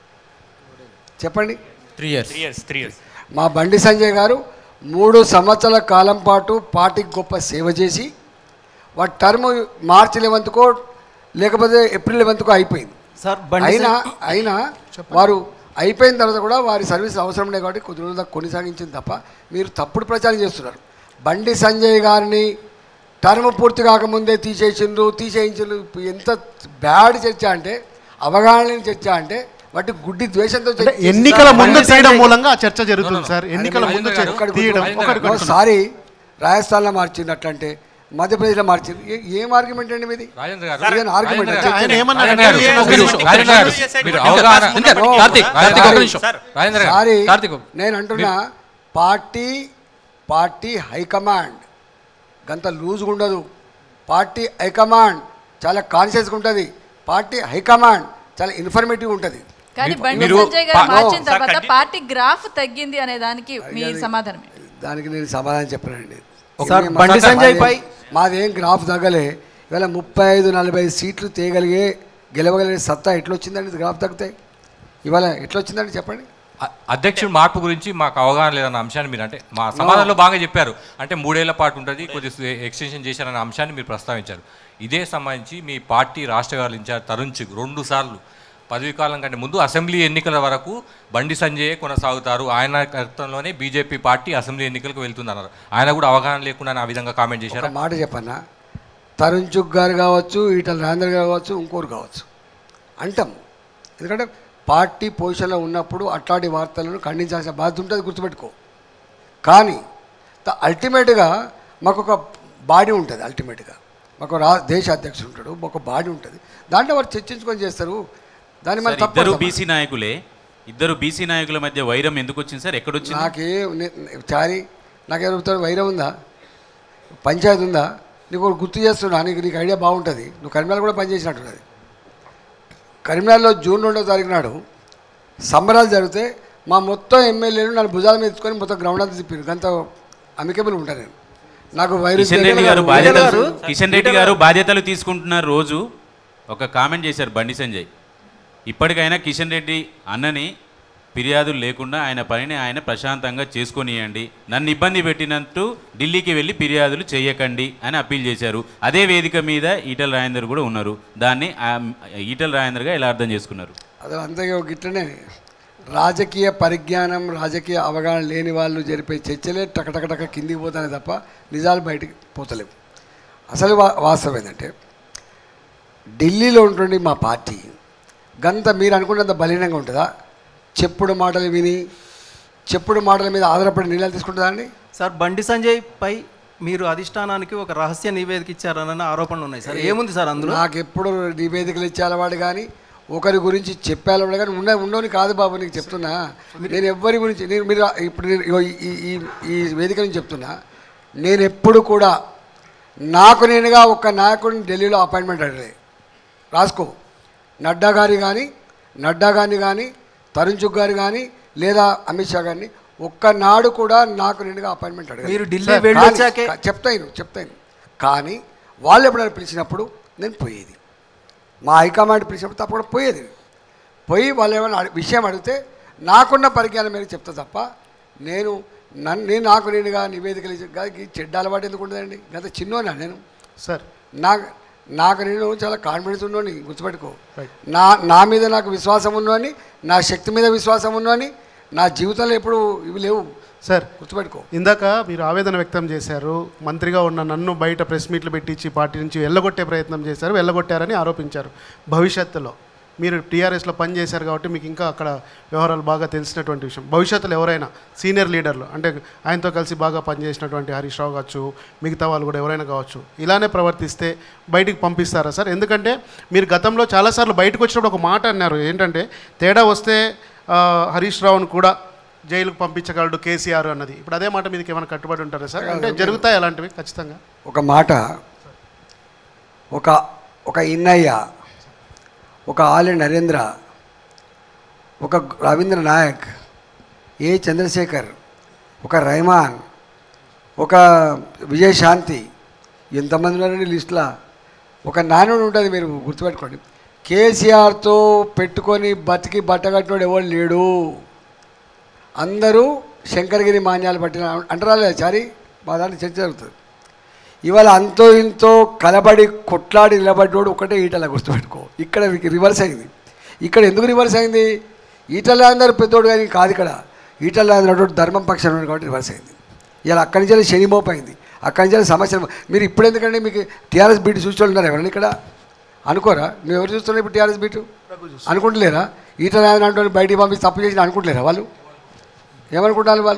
చెప్పండి three years three years three years మా బండి సంజయ్ గారు మూడు సంవత్సరాల కాలం పాటు పార్టీకి గొప్ప సేవ చేసి వాటి టర్మ్ మార్చి లెవెంత్కో లేకపోతే ఏప్రిల్ లెవెంత్కో అయిపోయింది సార్ బండి అయినా సంజయ్- అయినా వారు అయిపోయిన తర్వాత కూడా వారి సర్వీస్ అవసరం లేదు కాబట్టి కొద్ది రోజుల దాకా కొనసాగించింది తప్ప మీరు తప్పుడు ప్రచారం చేస్తున్నారు బండి సంజయ్ గారిని టర్మ్ పూర్తి కాకముందే తీసేసిండ్రు తీసేయించిండ్రు ఇప్పుడు ఎంత బ్యాడ్ చర్చ అంటే అవగాహన లేని చర్చ అంటే వాటి గుడ్డి ద్వేషంతో చర్చ చేసి- ఎన్నికల ముందు బండి తీయడం సంజయ్- మూలంగా ఆ చర్చ జరుగుతుంది సార్ ఎన్నికల ముందు చర్చ తీయడం ఒకటి ఒకసారి రాజస్థాన్లో మార్చింది అట్లంటే మధ్యప్రదేశ్లో మార్చింది ఏ- ఏం ఆర్గ్యుమెంట్ అండి మీది రాజేంద్ర గారు, ఇదేనా ఆర్గ్యుమెంట్ రాజేంద్ర గారు, ఆయన ఏమన్నాడు రాజేంద్ర గారు, అంటే ఒక నిమిషం, రాజేంద్ర గారు, మీరు అవగాహన ఇంకా కార్తీక్ కార్తీక్ ఒక నిమిషం రాజేంద్ర గారు, సారీ కార్తీక్ నేను అంటున్నా పార్టీ పార్టీ హైకమాండ్ గంత లూజ్గా ఉండదు పార్టీ హైకమాండ్ చాలా కాన్షియస్గా ఉంటుంది పార్టీ హైకమాండ్ చాలా ఇన్ఫర్మేటివ్ ఉంటుంది కానీ మీ- బండి మీరు సంజయ్ గారు పా- మార్చిన నో. తర్వాత పార్టీ గ్రాఫ్ తగ్గింది అనే దానికి మీ సమాధానం ఏంటి? దానికి నేను సమాధానం చెప్పనండి సార్, ఇది బండి మాది- సంజయ్ పై- మాదేం గ్రాఫ్ తగ్గలే ఇవాళ ముప్పై ఐదు నలభై సీట్లు తేగలిగే గెలవగలిగే సత్తా ఎట్లొచ్చిందండి ఇది గ్రాఫ్ తగ్గితే ఇవాళ ఎట్లొచ్చిందండి చెప్పండి అ- అధ్యక్షుడు మార్పు గురించి మాకు అవగాహన లేదన్న అంశాన్ని మీరు అంటే మా సమాధానంలో బాగా చెప్పారు అంటే మూడేళ్ల పాటు ఉంటుంది కొద్ది ఎక్స్టెన్షన్ చేశారన్న అంశాన్ని మీరు ప్రస్తావించారు ఇదే సంబంధించి మీ పార్టీ రాష్ట్ర గారు ఇన్ఛార్జ్ తరుణ్ చుగ్ రెండు సార్లు పదవీ కాలం కంటే ముందు అసెంబ్లీ ఎన్నికల వరకు బండి సంజయ్ కొనసాగుతారు ఆయన కర్తంలోనే బీజేపీ పార్టీ అసెంబ్లీ ఎన్నికలకు వెళ్తుందన్నారు ఆయన కూడా అవగాహన లేకుండా ఆ విధంగా కామెంట్ ఒక చేశారు మాట చెప్పన్నా తరుణ్ చుగ్ గారు కావచ్చు ఈటల రాజేంద్ర గారు కావచ్చు ఇంకోరు కావచ్చు అంటాం ఎందుకంటే పార్టీ పొజిషన్లో ఉన్నప్పుడు అట్లాంటి వార్తలను ఖండించాల్సిన బాధ్యత ఉంటుంది గుర్తుపెట్టుకో కానీ అల్టిమేట్గా మాకు ఒక బాడీ ఉంటుంది అల్టిమేట్గా మాకు రా దేశ అధ్యక్షుడు ఉంటాడు ఒక బాడీ ఉంటుంది దాంట్లో వారు చర్చించుకొని చేస్తారు దాన్ని మనం సార్, తప్పు ఇద్దరు పడతామా? బీసీ నాయకులే ఇద్దరు బీసీ నాయకుల మధ్య వైరం ఎందుకు వచ్చింది సార్ ఎక్కడొచ్చింది నాకే చారి నాకేమవుతాడు వైరం ఉందా పంచాయతీ ఉందా నీకు ఒకటి గుర్తు చేస్తున్నా నీకు నీకు ఐడియా బాగుంటుంది నువ్వు కరీంనగర్ కూడా పనిచేసినట్టున్నది కరీంనగర్లో జూన్ రెండో తారీఖు నాడు సంబరాలు జరిగితే మా మొత్తం ఎమ్మెల్యేలు నన్ను భుజాల మీద ఎత్తుకొని మొత్తం గ్రౌండ్ అంతా తిప్పారు అంత అమికబుల్ ఉంటాను నేను నాకు వైరస్ కిషన్ రెడ్డి గారు బాధ్యతలు కిషన్ రెడ్డి గారు బాధ్యతలు తీసుకుంటున్నారు రోజు ఒక కామెంట్ చేశారు బండి సంజయ్ ఇప్పటికైనా కిషన్ రెడ్డి అన్నని ఫిర్యాదులు లేకుండా ఆయన పనిని ఆయన ప్రశాంతంగా చేసుకొనియండి నన్ను ఇబ్బంది పెట్టినట్టు ఢిల్లీకి వెళ్ళి ఫిర్యాదులు చేయకండి అని అప్పీల్ చేశారు అదే వేదిక మీద ఈటల రాజేందర్ కూడా ఉన్నారు దాన్ని ఆ ఈటల రాజేందర్గా ఎలా అర్థం చేసుకున్నారు అసలు అంతే గిట్లనే రాజకీయ పరిజ్ఞానం రాజకీయ అవగాహన లేని వాళ్ళు జరిపే చర్చలే టకటకటక కిందికి పోతానే తప్ప నిజాలు బయటికి పోతలేవు అసలు వా వాస్తవం ఏంటంటే ఢిల్లీలో ఉంటుండే మా పార్టీ గంత మీరు అనుకున్నంత బలీనంగా ఉంటుందా చెప్పుడు మాటలు విని చెప్పుడు మాటల మీద ఆధారపడి నిర్ణయాలు తీసుకుంటుందా అండి సార్ బండి సంజయ్ పై మీరు అధిష్టానానికి ఒక రహస్య నివేదిక ఇచ్చారన్న ఆరోపణలు ఉన్నాయి సార్ ఏముంది సార్ అందులో నాకు ఎప్పుడు నివేదికలు ఇచ్చే అలవాడు కానీ ఒకరి గురించి చెప్పాలో కానీ ఉన్న ఉండని కాదు బాబు నీకు చెప్తున్నా నేను ఎవ్వరి గురించి నేను మీరు ఇప్పుడు నేను ఇగో ఈ ఈ ఈ వేదిక నుంచి చెప్తున్నా నేను ఎప్పుడు కూడా నాకు నేనుగా ఒక నాయకుడిని ఢిల్లీలో అపాయింట్మెంట్ అడగలేదు రాసుకో నడ్డా గారి కానీ నడ్డా గారిని కానీ తరుణ్ చుగ్ గారు కానీ లేదా అమిత్ షా గారిని ఒక్కనాడు కూడా నాకు నేనుగా అపాయింట్మెంట్ అడగలేదు మీరు ఢిల్లీ కానీ- వెళ్ళి వచ్చాకే- కా- చెప్తాను చెప్తాను కానీ వాళ్ళు ఎప్పుడైనా పిలిచినప్పుడు నేను పోయేది మా హైకమాండ్ పిలిచినప్పుడు తప్పకుండా పోయేది పోయి వాళ్ళు ఏమైనా అడి- విషయం అడిగితే నాకున్న పరిజ్ఞానం మీద చెప్తా తప్ప నేను నన్ను నేను నాకు నేనుగా నివేదికలు ఇచ్చి- గా- ఈ చెడ్డ అలవాటు ఎందుకు ఉండదండి గత చిన్నోనా నేను సార్ నా నాకు నేను చాలా కాన్ఫిడెన్స్ ఉన్నోని గుర్తుపెట్టుకో నా నా మీద నాకు విశ్వాసం ఉన్నోని నా శక్తి మీద విశ్వాసం ఉన్నోని నా జీవితంలో ఎప్పుడు ఇవి లేవు సార్ గుర్తుపెట్టుకో ఇందాక మీరు ఆవేదన వ్యక్తం చేశారు మంత్రిగా ఉన్న నన్ను బయట ప్రెస్ మీట్లు పెట్టించి పార్టీ నుంచి వెళ్ళగొట్టే ప్రయత్నం చేశారు వెళ్ళగొట్టారని ఆరోపించారు భవిష్యత్తులో మీరు టీఆర్ఎస్లో పనిచేశారు కాబట్టి మీకు ఇంకా అక్కడ వ్యవహారాలు బాగా తెలిసినటువంటి విషయం భవిష్యత్తులో ఎవరైనా సీనియర్ లీడర్లు అంటే ఆయనతో కలిసి బాగా పనిచేసినటువంటి హరీష్ రావు కావచ్చు మిగతా వాళ్ళు కూడా ఎవరైనా కావచ్చు ఇలానే ప్రవర్తిస్తే బయటికి పంపిస్తారా సార్ ఎందుకంటే మీరు గతంలో చాలాసార్లు బయటకు వచ్చినప్పుడు ఒక మాట అన్నారు ఏంటంటే తేడా వస్తే ఆ, హరీష్ రావును కూడా జైలుకు పంపించగలడు కేసీఆర్ అన్నది ఇప్పుడు అదే మాట మీదకి ఏమైనా కట్టుబడి ఉంటారా సార్ అంటే జరుగుతాయి అలాంటివి ఖచ్చితంగా ఒక మాట ఒక ఒక ఇన్నయ్య ఒక ఆలి నరేంద్ర ఒక రవీంద్ర నాయక్ ఏ చంద్రశేఖర్ ఒక రైమాన్ ఒక విజయశాంతి ఎంతమంది ఉన్నారండి లిస్టులో ఒక నానుడు ఉంటుంది మీరు గుర్తుపెట్టుకోండి కేసీఆర్తో పెట్టుకొని బతికి బట్టగట్టినోడు ఎవడు లేడు అందరూ శంకరగిరి మాన్యాలు పట్టిన అంటారా లేదా చారి మా దాంట్లో చర్చ జరుగుతుంది ఇవాళ అంతో ఇంతో కలబడి కొట్లాడి నిలబడ్డోడు ఒకటే ఈటల గుర్తుపెట్టుకో ఇక్కడ మీకు రివర్స్ అయింది ఇక్కడ ఎందుకు రివర్స్ అయింది ఈటల అందరూ పెద్దోడు కానీ కాదు ఇక్కడ ఈటల అందరూ ధర్మం పక్షాన ఉన్నాడు కాబట్టి రివర్స్ అయింది ఇలా అక్కడి నుంచి వెళ్ళి శని మోపైంది అక్కడి నుంచి వెళ్ళి సమస్య మీరు ఇప్పుడు ఎందుకంటే మీకు టీఆర్ఎస్ బీట్ చూసి ఉన్నారు ఎవరైనా ఇక్కడ అనుకోరా మేము ఎవరు చూస్తున్నారు ఇప్పుడు టీఆర్ఎస్ బీటు అనుకుంటలేరా ఈటల అంటే బయటికి పంపించి తప్పు చేసిన అనుకుంటలేరా వాళ్ళు ఏమనుకుంటారు వాళ్ళు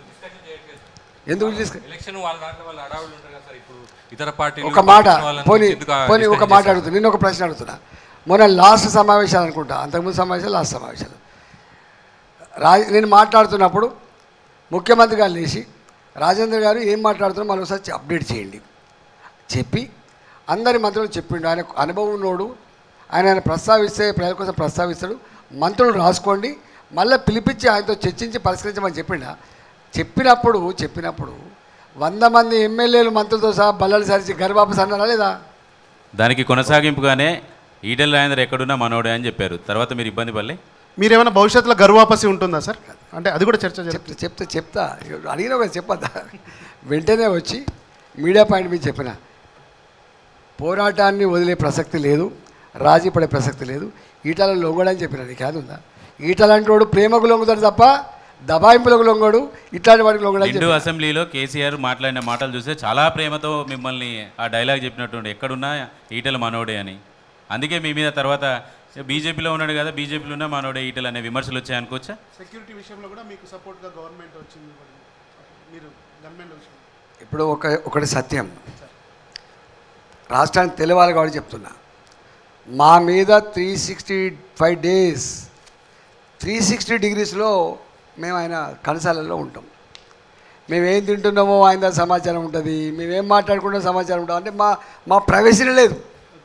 ఎందుకు తీసుకు ఎలక్షన్ వాళ్ళ దాంట్లో వాళ్ళ అడావులు ఉంటారు కదా సార్ ఇప్పుడు ఇతర పార్టీలు ఒక మాట వాళ్ళని పోనీ ఎందుకు ఆ పోనీ ఒక discuss మాట చేశారు? అడుగుతున్నా నిన్న ఒక ప్రశ్న అడుగుతున్నా మొన్న లాస్ట్ సమావేశాలు అనుకుంటా అంతకుముందు సమావేశాలు లాస్ట్ సమావేశాలు రా నేను మాట్లాడుతున్నప్పుడు ముఖ్యమంత్రి గారు లేచి రాజేంద్ర గారు ఏం మాట్లాడుతున్నా మళ్ళీ ఒకసారి అప్డేట్ చేయండి చెప్పి అందరి మంత్రులు చెప్పిండు ఆయన అనుభవం ఉన్నోడు ఆయన ఆయన ప్రస్తావిస్తే ప్రజల కోసం ప్రస్తావిస్తాడు మంత్రులు రాసుకోండి మళ్ళీ పిలిపించి ఆయనతో చర్చించి పరిష్కరించమని చెప్పిండ చెప్పినప్పుడు చెప్పినప్పుడు వంద మంది ఎమ్మెల్యేలు మంత్రులతో సహా బల్లలు సరిచి గర్వాపస్ అన్నారా లేదా దానికి కొనసాగింపుగానే ఈటెల రాజేందర్ ఎక్కడున్నా మనోడే అని చెప్పారు తర్వాత మీరు ఇబ్బంది పడలే మీరేమైనా భవిష్యత్తులో గర్వాపసి ఉంటుందా సార్ అంటే అది కూడా చర్చ జరుగుతుంది చెప్తా చెప్తా అడిగిన కదా చెప్పద్దా వెంటనే వచ్చి మీడియా పాయింట్ మీద చెప్పిన పోరాటాన్ని వదిలే ప్రసక్తి లేదు రాజీ పడే ప్రసక్తి లేదు ఈటల లొంగడని చెప్పిన నీకు అది ఉందా ఈటలంటోడు ప్రేమకు లొంగుతాడు తప్ప దబాయింపులకు లొంగడు ఇట్లాంటి వాడికి లొంగడని నిండు చెప్పిన. అసెంబ్లీలో కేసీఆర్ మాట్లాడిన మాటలు చూస్తే చాలా ప్రేమతో మిమ్మల్ని ఆ డైలాగ్ చెప్పినట్టుండే ఎక్కడున్నా ఈటల మనోడే అని అందుకే మీ మీద తర్వాత బీజేపీలో ఉన్నాడు కదా బీజేపీలో ఉన్న మనోడే ఈటలు అనే విమర్శలు వచ్చాయనుకోవచ్చా సెక్యూరిటీ విషయంలో కూడా మీకు సపోర్ట్గా గవర్నమెంట్ వచ్చింది మీరు గవర్నమెంట్ విషయం ఇప్పుడు ఒక ఒకటి సత్యం రాష్ట్రానికి తెలియాలి కాబట్టి చెప్తున్నా మా మీద three sixty five days three sixty డిగ్రీస్లో మేము ఆయన కనసాలలో ఉంటాం మేమేం తింటున్నామో ఆయన దగ్గర సమాచారం ఉంటుంది మేమేం మాట్లాడుకుంటే సమాచారం ఉంటుంది అంటే మా మా ప్రైవసీనే లేదు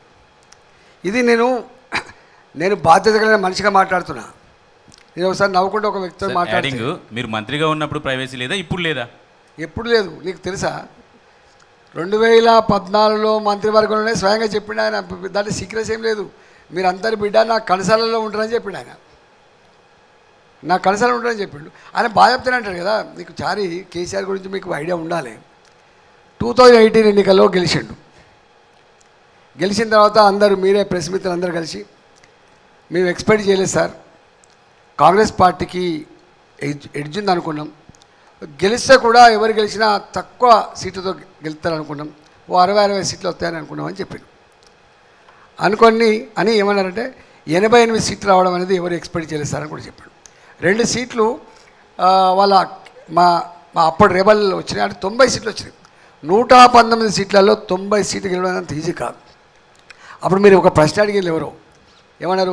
ఇది నేను నేను బాధ్యత కలిగిన మనిషిగా మాట్లాడుతున్నా నేను ఒకసారి నవ్వుకుంటూ ఒక వ్యక్తితో యాడింగ్ మాట్లాడుతూ మీరు మంత్రిగా ఉన్నప్పుడు ప్రైవసీ లేదా ఇప్పుడు లేదా ఎప్పుడు లేదు నీకు తెలుసా రెండు వేల పద్నాలుగులో మంత్రివర్గంలోనే స్వయంగా చెప్పిండు ఆయన దాంట్లో సీక్రెస్ ఏం లేదు మీరు అందరి బిడ్డ నా కనసాలలో ఉంటారని చెప్పిండు ఆయన నా కనసాలు ఉంటారని చెప్పిండు ఆయన బాగా చెప్తానే అంటాడు కదా నీకు చారి కేసీఆర్ గురించి మీకు ఐడియా ఉండాలి టూ థౌజండ్ ఎయిటీన్ ఎన్నికల్లో గెలిచిండు గెలిచిన తర్వాత అందరూ మీరే ప్రెస్ మిత్రులు అందరూ కలిసి మేము ఎక్స్పెక్ట్ చేయలేదు సార్ కాంగ్రెస్ పార్టీకి ఎడ్జ్ ఎడ్జ్ ఉంది అనుకున్నాం గెలిస్తే కూడా ఎవరు గెలిచినా తక్కువ సీట్లతో గెలుస్తారు అనుకున్నాం ఓ అరవై అరవై సీట్లు వస్తాయని అనుకున్నాం అని చెప్పిండు అనుకొని అని ఏమన్నారంటే ఎనభై ఎనిమిది సీట్లు రావడం అనేది ఎవరు ఎక్స్పెక్ట్ చేయలేదు సార్ అని కూడా చెప్పాడు రెండు సీట్లు ఆ, వాళ్ళ మా మా అప్పుడు రేబల్ వచ్చినాయి అంటే తొంభై సీట్లు వచ్చినాయి నూట పంతొమ్మిది సీట్లలో తొంభై సీట్లు గెలవడం అంత ఈజీ కాదు అప్పుడు మీరు ఒక ప్రశ్న అడిగింది ఎవరో ఏమన్నారు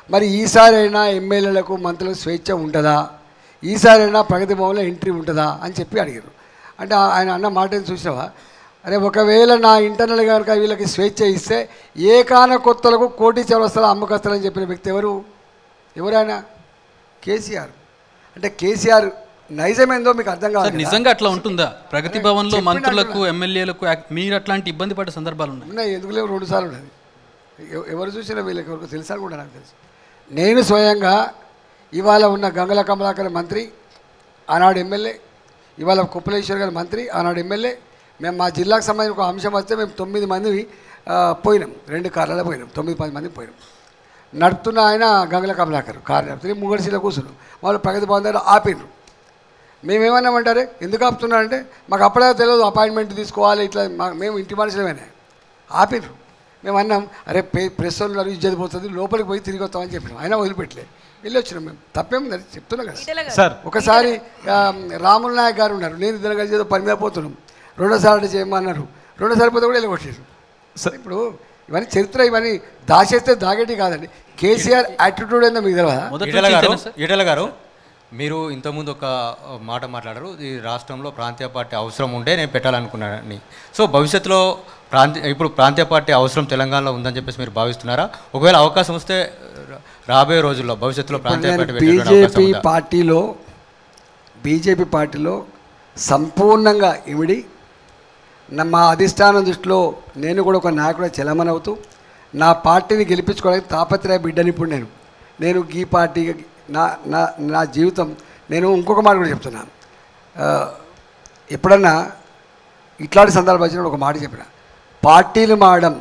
మరి ఈసారైనా ఎమ్మెల్యేలకు మంత్రులకు స్వేచ్ఛ ఉంటుందా ఈసారైనా ప్రగతి భవన్లో ఎంట్రీ ఉంటుందా అని చెప్పి అడిగారు అంటే ఆ- ఆయన అన్న మాట ఏం చూసినావా అరే ఒకవేళ నా ఇంటర్నల్ కనుక వీళ్ళకి స్వేచ్ఛ ఇస్తే ఏకాన కొత్తలకు కోటి చౌరస్తల అమ్మకస్తాలని చెప్పిన వ్యక్తి ఎవరు ఎవరైనా కేసీఆర్ అంటే కేసీఆర్ నైజమేందో మీకు అర్థం సార్ కావాలి కదా? నిజంగా అట్లా ఉంటుందా ప్రగతి భవన్లో చెప్పినట్టు మంత్రులకు ఎమ్మెల్యేలకు యాక్- మీరు అట్లాంటి ఇబ్బంది పడే సందర్భాలు ఉన్నాయి ఉన్నాయి ఎందుకు లేవు రెండు సార్లు ఉన్నది ఎవ- ఎవరు చూసినా వీళ్ళకి ఎవరికి తెలుసా కూడా నాకు తెలుసు నేను స్వయంగా ఇవాళ ఉన్న గంగల కమలాకర్ మంత్రి ఆనాడు ఎమ్మెల్యే ఇవాళ కుప్పలేశ్వర్ గారి మంత్రి ఆనాడు ఎమ్మెల్యే మేము మా జిల్లాకు సంబంధించిన ఒక అంశం వస్తే మేము తొమ్మిది మంది ఆ, పోయినాం రెండు కార్లలో పోయినాం తొమ్మిది పది మంది పోయినాం నడుపుతున్న ఆయన గంగల కమలాకర్ కారు నడుపుతుంది ముంగడిసీలో కూర్చున్నాం వాళ్ళు ప్రగతి భవన్ దగ్గర ఆపిండ్రు మేమేమన్నామంటారే ఎందుకు ఆపుతున్నారంటే మాకు అప్పుడే తెలియదు అపాయింట్మెంట్ తీసుకోవాలి ఇట్లా మా- మేము ఇంటి మనుషులమేనే ఆపిర్రు మేము అన్నాం అరే పే ప్రెస్ వాళ్ళు ఇజ్జతి పోతుంది లోపలికి పోయి తిరిగి వస్తామని చెప్పినాం అయినా వదిలిపెట్టలే వెళ్ళి వచ్చినాం మేము తప్పేముంది అది చెప్తున్నా కదా సార్. ఒకసారి ఆ, రాముల నాయక్ గారు ఉన్నారు నేను ఇద్దరు కలిసి ఏదో పని మీద పోతున్నాం రెండోసారి అంటే చేయమన్నారు రెండోసారి పోతే కూడా వెళ్ళగొట్టారు ఇప్పుడు ఇవన్నీ చరిత్ర ఇవన్నీ దాచేస్తే దాగేటి కాదండి కేసీఆర్ యాటిట్యూడ్ ఏందో మీకు తెలియదా ఈటల గారు ఈటల గారు మీరు ఇంతకుముందు ఒక మాట మాట్లాడారు ఈ రాష్ట్రంలో ప్రాంతీయ పార్టీ అవసరం ఉంటే నేను పెట్టాలనుకున్నానని సో భవిష్యత్తులో ప్రాంతీయ ఇప్పుడు ప్రాంతీయ పార్టీ అవసరం తెలంగాణలో ఉందని చెప్పేసి మీరు భావిస్తున్నారా ఒకవేళ అవకాశం వస్తే రా- రాబోయే రోజుల్లో భవిష్యత్తులో ప్రాంతీయ పార్టీ పెట్టేటువంటి అవకాశం బీజేపీ ఉందా? పార్టీలో బీజేపీ పార్టీలో సంపూర్ణంగా ఇమిడి నా మా అధిష్టానం దృష్టిలో నేను కూడా ఒక నాయకుడు చలమని అవుతూ నా పార్టీని గెలిపించుకోవడానికి తాపత్రయ బిడ్డని ఇప్పుడు నేను నేను ఈ పార్టీ నా నా నా జీవితం నేను ఇంకొక మాట కూడా చెప్తున్నాను ఆ, ఎప్పుడన్నా ఇట్లాంటి సందర్భం వచ్చినప్పుడు ఒక మాట చెప్పిన పార్టీలు మారడం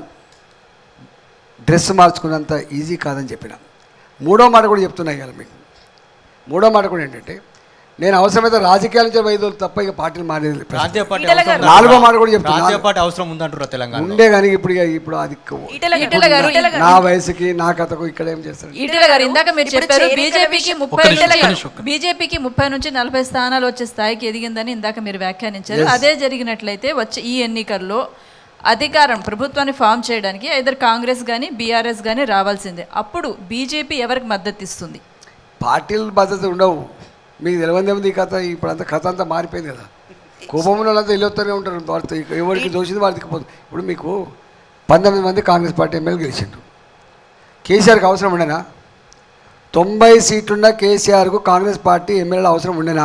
డ్రెస్ మార్చుకున్నంత ఈజీ కాదని చెప్పిన మూడో మాట కూడా చెప్తున్నా ఇవాళ మీకు మూడో మాట కూడా ఏంటంటే నేను అవసరమైతే రాజకీయాల నుంచి వైద్యులు తప్ప ఇక పార్టీలు మారేది లేదు. ప్రాంతీయ పార్టీ ఈటల అవసరం గారు. ఉందా? నాలుగో మాట కూడా చెప్తున్నా ప్రాంతీయ పార్టీ అవసరం ఉందంటారా తెలంగాణ ఉండే కానీ ఇప్పుడు ఇక ఇప్పుడు అది ఈటల గారు ఈటల నా గారు వయసుకి నా కథకు ఇక్కడ ఏం చేస్తారు ఈటల గారు ఇందాక మీరు ఇప్పుడు చెప్పారు చేరికల బీజేపీకి విషయం- ముప్పై ఒక్క నిమిషం, ఒక్క నిమిషం, ఒక్క బీజేపీకి ముప్పై నుంచి నలభై స్థానాలు వచ్చే స్థాయికి ఎదిగిందని ఇందాక మీరు వ్యాఖ్యానించారు Yes. అదే జరిగినట్లయితే వచ్చే ఈ ఎన్నికల్లో అధికారం ప్రభుత్వాన్ని ఫామ్ చేయడానికి ఐదర్ కాంగ్రెస్ కానీ బీఆర్ఎస్ కానీ రావాల్సిందే అప్పుడు బీజేపీ ఎవరికి మద్దతు ఇస్తుంది పార్టీలు భద్రత ఉండవు మీకు తెలియదు ఏముంది ఈ కథ ఇప్పుడు అంత కథ అంతా మారిపోయింది కదా కోపంలో వాళ్ళంతా వెళ్ళొస్తూనే ఉంటారు వారితో ఇక ఎవరికి దోషింది వారికి దిక్కపోతుంది ఇప్పుడు మీకు పంతొమ్మిది మంది కాంగ్రెస్ పార్టీ ఎమ్మెల్యే గెలిచిండ్రు కేసీఆర్కి అవసరం ఉండేనా తొంభై సీట్లున్న కేసీఆర్కు కాంగ్రెస్ పార్టీ ఎమ్మెల్యేల అవసరం ఉండేనా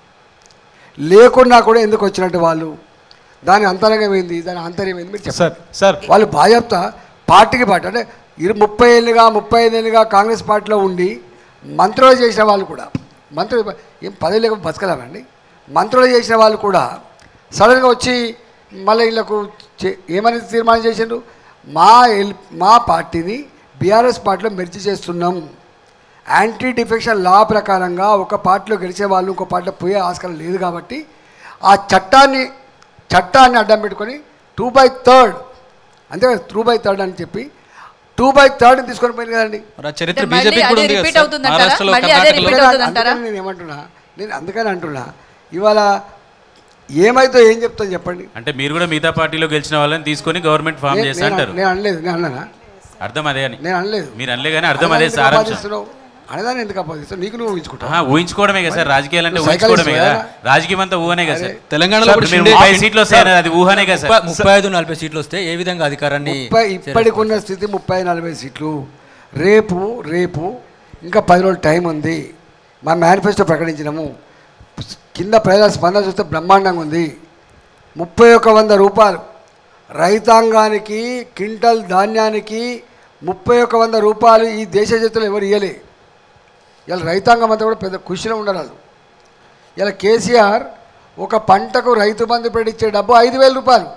లేకున్నా కూడా ఎందుకు వచ్చినట్టు వాళ్ళు దాని అంతరంగం ఏంది దాని అంతర్యం ఏంది మీరు చెప్పండి సార్ సార్ వాళ్ళు బాధ్యత పార్టీకి పార్టీ అంటే ఇరు ముప్పై ఏళ్ళుగా ముప్పై ఐదు ఏళ్ళుగా కాంగ్రెస్ పార్టీలో ఉండి మంత్రులు చేసిన వాళ్ళు కూడా మంత్రులు ఏం పదవి లేక బతకలేమండి మంత్రులు చేసిన వాళ్ళు కూడా సడన్గా వచ్చి మళ్ళీ వీళ్ళకు చే- ఏమని తీర్మానం చేసిండ్రు మా ఎల్ మా పార్టీని బీఆర్ఎస్ పార్టీలో మెర్చి చేస్తున్నాం యాంటీ డిఫెక్షన్ లా ప్రకారంగా ఒక పార్టీలో గెలిచే వాళ్ళు ఇంకో పార్టీలో పోయే ఆస్కారం లేదు కాబట్టి ఆ చట్టాన్ని చట్టాన్ని అడ్డం పెట్టుకొని టూ బై థర్డ్ అంతే టూ బై థర్డ్ అని చెప్పి టూ బై థర్డ్ తీసుకొని పోయింది కదండి మరి ఆ చరిత్ర అంటే మళ్ళీ బీజేపీ కూడా అదే ఉంది కదా repeat సార్. అవుతుందంటారా? మహారాష్ట్రలో మళ్ళీ అదే కర్ణాటకలో repeat అవుతుందంటారా? అందుకని నేను ఏమంటున్నా నేను అందుకని అంటున్నా ఇవాళ ఏమైతే ఏం చెప్తాను చెప్పండి అంటే మీరు కూడా మిగతా పార్టీలో గెలిచిన వాళ్ళని తీసుకొని గవర్నమెంట్ ఫామ్ నేను- చేస్తా నేను- అంటారు నేను అనలేదు నేను అన్నానా అర్థం అదే అని నేను అనలేదు మీరు అనలే కానీ అర్థం అదే అనదాన్ని ఎందుకు సారాంశం ఆపాదిస్తున్నావు? అనదాన్ని ఎందుకు అపాదిస్తావు నీకు నువ్వు ఊహించుకుంటావు ఆహా, ఊహించుకోవడమే కదా సార్ రాజకీయాలు అంటే నువ్వు ఊహించుకోవడమే కదా సైకాలజిస్ట్ రాజకీయం అంతా ఊహనే కదా సార్ తెలంగాణలో సార్, కూడా మీరు షిండే- ముప్పై సీట్లు వస్తాయని అది ఊహనే కదా సార్ ముప్పై- ముప్పై ఐదు నలభై సీట్లు వస్తే ఏ విధంగా అధికారాన్ని ముప్పై ఇప్పటికి ఉన్న స్థితి ముప్పై నలభై సీట్లు రేపు రేపు ఇంకా పది రోజులు టైం ఉంది మా మేనిఫెస్టో ప్రకటించినాము కింద ప్రజల స్పందన చూస్తే బ్రహ్మాండంగా ఉంది ముప్పై ఒక వంద రూపాయలు రైతాంగానికి క్వింటల్ ధాన్యానికి ముప్పై ఒక వంద రూపాయలు ఈ దేశ చేతులు ఎవరు ఇవ్వలే ఇలా రైతాంగం అంతా కూడా పెద్ద ఖుషిలో ఉండరాదు ఇలా కేసీఆర్ ఒక పంటకు రైతు బంధు పెట్టించే డబ్బు ఐదు వేల రూపాయలు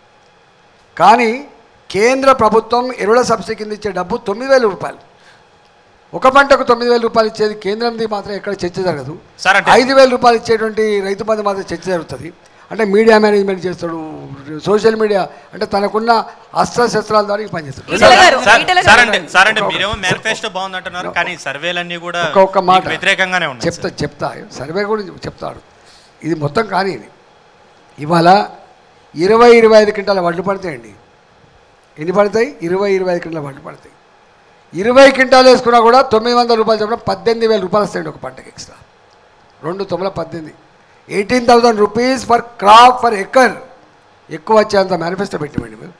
కానీ కేంద్ర ప్రభుత్వం ఎరువుల సబ్సిడీ కింద ఇచ్చే డబ్బు తొమ్మిది వేల రూపాయలు ఒక పంటకు తొమ్మిది వేల రూపాయలు ఇచ్చేది కేంద్రంది మాత్రం ఎక్కడ చర్చ జరగదు సార్, అంటే- ఐదు వేల రూపాయలు ఇచ్చేటువంటి రైతు బంధు మాత్రం చర్చ జరుగుతుంది అంటే మీడియా మేనేజ్మెంట్ చేస్తాడు సోషల్ మీడియా అంటే తనకున్న అస్త్రశస్త్రాల ద్వారా ఈ పనిచేస్తాడు ఈటల గారు, సార్ ఈటల గారు. సార్ అంటే సార్ అంటే ఒక- మీరేమో మేనిఫెస్టో బాగుంది అంటున్నారు కానీ సర్వేలన్నీ కూడా ఒక ఒక్క మాట మీకు వ్యతిరేకంగానే ఉన్నాయి చెప్తా చెప్తా సర్వే కూడా చెప్తాడు ఇది మొత్తం కానీ ఇవాళ ఇరవై ఇరవై ఐదు క్వింటాల వడ్లు పడతాయండి ఎన్ని పడతాయి ఇరవై ఇరవై ఐదు క్వింటాల వడ్లు పడతాయి ఇరవై క్వింటాలు వేసుకున్నా కూడా తొమ్మిది వందల రూపాయలు చెప్పిన పద్దెనిమిది వేల రూపాయలు వస్తాయండి ఒక పంటకి ఎక్స్ట్రా రెండు తొమ్మిది పద్దెనిమిది eighteen thousand rupees for crop for acre ఎక్కువ వచ్చేంత మేనిఫెస్టో పెట్టిమండి మీరు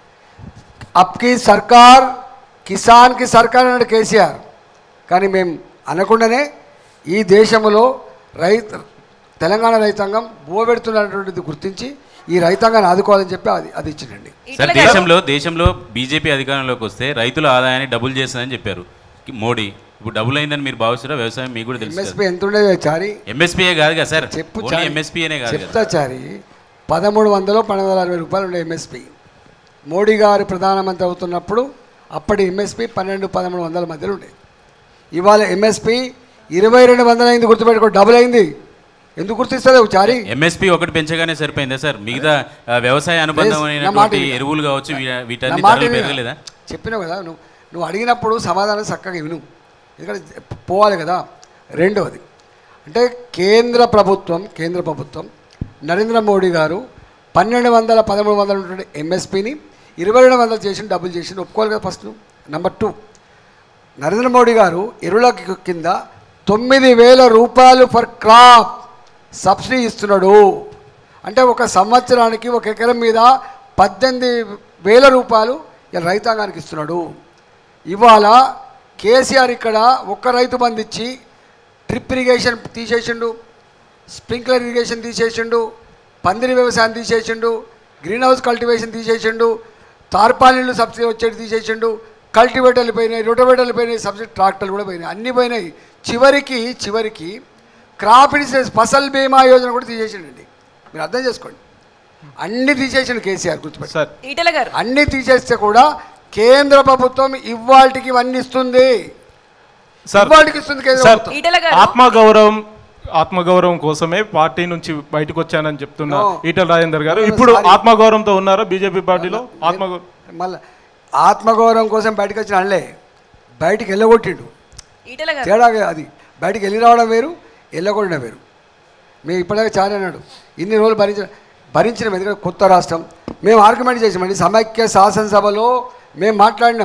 అప్కి సర్కార్ కిసాన్కి సర్కార్ అన్నాడు కేసీఆర్ కానీ మేము అనకుండానే ఈ దేశంలో రైతు తెలంగాణ రైతాంగం బోబెడుతున్నటువంటిది గుర్తించి ఈ రైతాంగాన్ని ఆదుకోవాలని చెప్పి అది అది ఇచ్చిండండి సార్ దేశంలో దేశంలో బీజేపీ అధికారంలోకి వస్తే రైతుల ఆదాయాన్ని డబుల్ చేస్తుందని చెప్పారు మోడీ ఇప్పుడు డబుల్ అయిందని మీరు భావిస్తారా వ్యవసాయం మీకు కూడా తెలుసు ఎంఎస్పీ ఎంత ఉండేది చారి ఎంఎస్పీఏ కాదు కదా సార్ చెప్పు ఓన్లీ చారి. ఎంఎస్పీఏనే కాదు కదా చెప్తా చారి పదమూడు వందలు పన్నెండు వందల అరవై రూపాయలు ఉండే ఎంఎస్పి మోడీ గారు ప్రధానమంత్రి అవుతున్నప్పుడు అప్పటి ఎంఎస్పి పన్నెండు పదమూడు వందల మధ్యలో ఉండేది ఇవాళ ఎంఎస్పి ఇరవై రెండు వందలు అయింది గుర్తుపెట్టుకో డబుల్ అయింది ఎందుకు గుర్తిస్తలేవు చారి ఎంఎస్పీ ఒకటి పెంచగానే సరిపోయిందా సార్ మిగతా ఆ, వ్యవసాయ నా మాట అనుబంధమైనటువంటి విను. ఎరువులు కావచ్చు వీ- నా వీటన్ని మాట ధరలు విను. పెరగలేదా చెప్పినావు కదా నువ్వు నువ్వు అడిగినప్పుడు సమాధానం చక్కగా విను ఎందుకంటే పోవాలి కదా రెండవది అంటే కేంద్ర ప్రభుత్వం కేంద్ర ప్రభుత్వం నరేంద్ర మోడీ గారు పన్నెండు వందల పదమూడు వందల ఉన్నటువంటి ఎంఎస్పీని ఇరవై రెండు వందలు చేసి డబ్బులు చేసి ఒప్పుకోవాలి కదా first number two Narendra Modi గారు ఎరువుల కి- కింద తొమ్మిది వేల రూపాయలు ఫర్ క్రాప్ సబ్సిడీ ఇస్తున్నాడు అంటే ఒక సంవత్సరానికి ఒక ఎకరం మీద పద్దెనిమిది వేల రూపాయలు ఇలా రైతాంగానికి ఇస్తున్నాడు ఇవాళ కేసీఆర్ ఇక్కడ ఒక్క రైతు బంధు ఇచ్చి డ్రిప్ ఇరిగేషన్ తీసేసిండు స్ప్రింక్లర్ ఇరిగేషన్ తీసేసిండు పందిరి వ్యవసాయం తీసేసిండు గ్రీన్ హౌస్ కల్టివేషన్ తీసేసిండు తార్పాలిన్లు సబ్సిడీ వచ్చేది తీసేసిండు కల్టివేటర్లు పోయినాయి రొటోవేటర్లు పోయినాయి సబ్సిడీ ట్రాక్టర్లు కూడా పోయినాయి అన్నీ పోయినాయి చివరికి చివరికి క్రాప్ ఇన్సూరెన్స్ ఫసల్ బీమా యోజన కూడా తీసేసిండండి మీరు అర్థం చేసుకోండి అన్ని తీసేసిండు కేసీఆర్ గుర్తుపెట్టి ఈటెల గారు అన్ని తీసేస్తే కూడా కేంద్ర ప్రభుత్వం ఇవాళకి ఇవన్నీ ఇస్తుంది సార్ ఇవాళకి ఇస్తుంది కేంద్ర సార్ ప్రభుత్వం ఈటెల గారు ఆత్మగౌరవం ఆత్మగౌరవం కోసమే పార్టీ నుంచి బయటకు వచ్చానని చెప్తున్న No. ఈటల రాజేందర్ గారు No, no, ఇప్పుడు sorry. ఆత్మగౌరవంతో ఉన్నారా బీజేపీ పార్టీలో ఆత్మగౌరవం మళ్ళీ ఆత్మగౌరవం కోసం బయటకు వచ్చిన అనలే బయటికి వెళ్ళగొట్టిండు ఈటెల గారు తేడా అది బయటికి వెళ్ళి రావడం వేరు వెళ్ళకుండా వేరు మేము ఇప్పటిదాకా చాలా అన్నాడు ఇన్ని రోజులు భరించిన భరించినాం ఎందుకంటే కొత్త రాష్ట్రం మేము ఆర్గ్యుమెంట్ చేసామండి సమైక్య శాసనసభలో మేము మాట్లాడినాం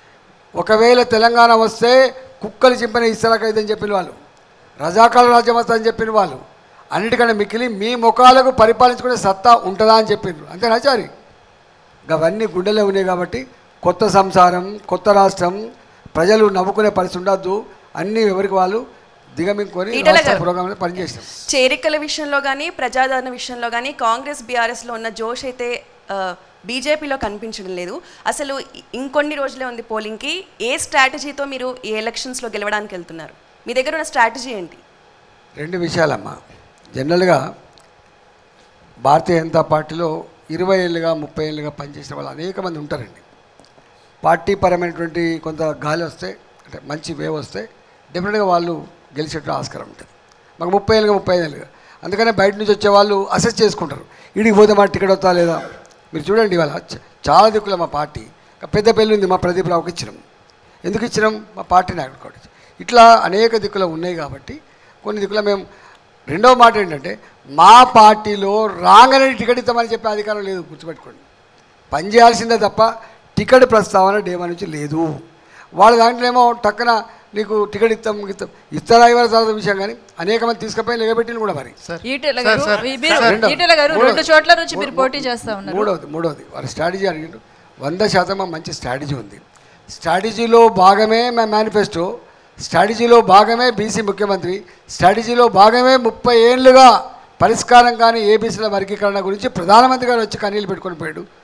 ఒకవేళ తెలంగాణ వస్తే కుక్కలు చింపిన ఇస్తరాకైదని చెప్పిన వాళ్ళు రజాకాల రాజ్యం వస్తుందని చెప్పిన వాళ్ళు అన్నిటికన్నా మిక్కిలి మీ ముఖాలకు పరిపాలించుకునే సత్తా ఉంటుందా అని చెప్పిండ్రు అంతేనా చారి అవన్నీ గుండెలో ఉన్నాయి కాబట్టి కొత్త సంసారం కొత్త రాష్ట్రం ప్రజలు నవ్వుకునే పరిస్థితి ఉండద్దు అన్నీ ఎవరికి వాళ్ళు దిగమింగుకొని ఈటెల రాష్ట్ర గారు. పురోగమనం పనిచేసినాం చేరికల విషయంలో కానీ ప్రజాదరణ విషయంలో కానీ కాంగ్రెస్ బీఆర్ఎస్లో ఉన్న జోష్ అయితే ఆ, బీజేపీలో కనిపించడం లేదు అసలు ఇ- ఇంకొన్ని రోజులే ఉంది పోలింగ్కి ఏ స్ట్రాటజీతో మీరు ఈ ఎలక్షన్స్లో గెలవడానికి వెళ్తున్నారు మీ దగ్గర ఉన్న స్ట్రాటజీ ఏంటి రెండు విషయాలమ్మా జనరల్గా భారతీయ జనతా పార్టీలో ఇరవై ఏళ్ళుగా ముప్పై ఏళ్ళుగా పనిచేసిన వాళ్ళు అనేక మంది ఉంటారండి పార్టీ పరమైనటువంటి కొంత గాలి వస్తే అంటే మంచి వేవ్ వస్తే డెఫినెట్గా వాళ్ళు గెలిచేట్టు ఆస్కారం ఉంటుంది మాకు ముప్పై ఏళ్ళుగా ముప్పై ఐదు ఏళ్ళుగా అందుకనే బయట నుంచి వచ్చే వాళ్ళు అసెస్ చేసుకుంటారు ఇడికి పోతే మా టికెట్ వస్తా లేదా మీరు చూడండి ఇవాళ చ- చాలా దిక్కుల మా పార్టీ ఇంకా పెద్ద పెళ్ళి ఉంది మా ప్రదీప్ రావుకి ఇచ్చినాం ఎందుకు ఇచ్చినాం మా పార్టీ నాయకుడు కాబట్టి ఇట్లా అనేక దిక్కులు ఉన్నాయి కాబట్టి కొన్ని దిక్కుల మేము రెండవ మాట ఏంటంటే మా పార్టీలో రాగానే టికెట్ ఇస్తామని చెప్పే అధికారం లేదు గుర్తుపెట్టుకోండి పని చేయాల్సిందే తప్ప టికెట్ ప్రస్తావన డేమా నుంచి లేదు వాళ్ళ దాంట్లో ఏమో టక్కన నీకు టికెట్ ఇస్తాం ఇస్తాం ఇస్తారా ఇవ్వాలి తర్వాత విషయం కానీ అనేక మంది తీసుకుపోయి నిలబెట్టిన కూడా మరి ఈటెల గారు మీరు రెండో- ఈటెల గారు మూడో- రెండు చోట్ల నుంచి మీరు మూడో- పోటీ చేస్తా ఉన్నారు మూడవది మూడవది వారి స్ట్రాటజీ అడిగిండు వంద శాతం మంచి స్ట్రాటజీ ఉంది స్ట్రాటజీలో భాగమే మా మేనిఫెస్టో స్ట్రాటజీలో భాగమే బీసీ ముఖ్యమంత్రి స్ట్రాటజీలో భాగమే ముప్పై ఏళ్ళుగా పరిష్కారం కానీ ఏబీసీల వర్గీకరణ గురించి ప్రధానమంత్రి గారు వచ్చి కన్నీళ్ళు పెట్టుకొని పోయాడు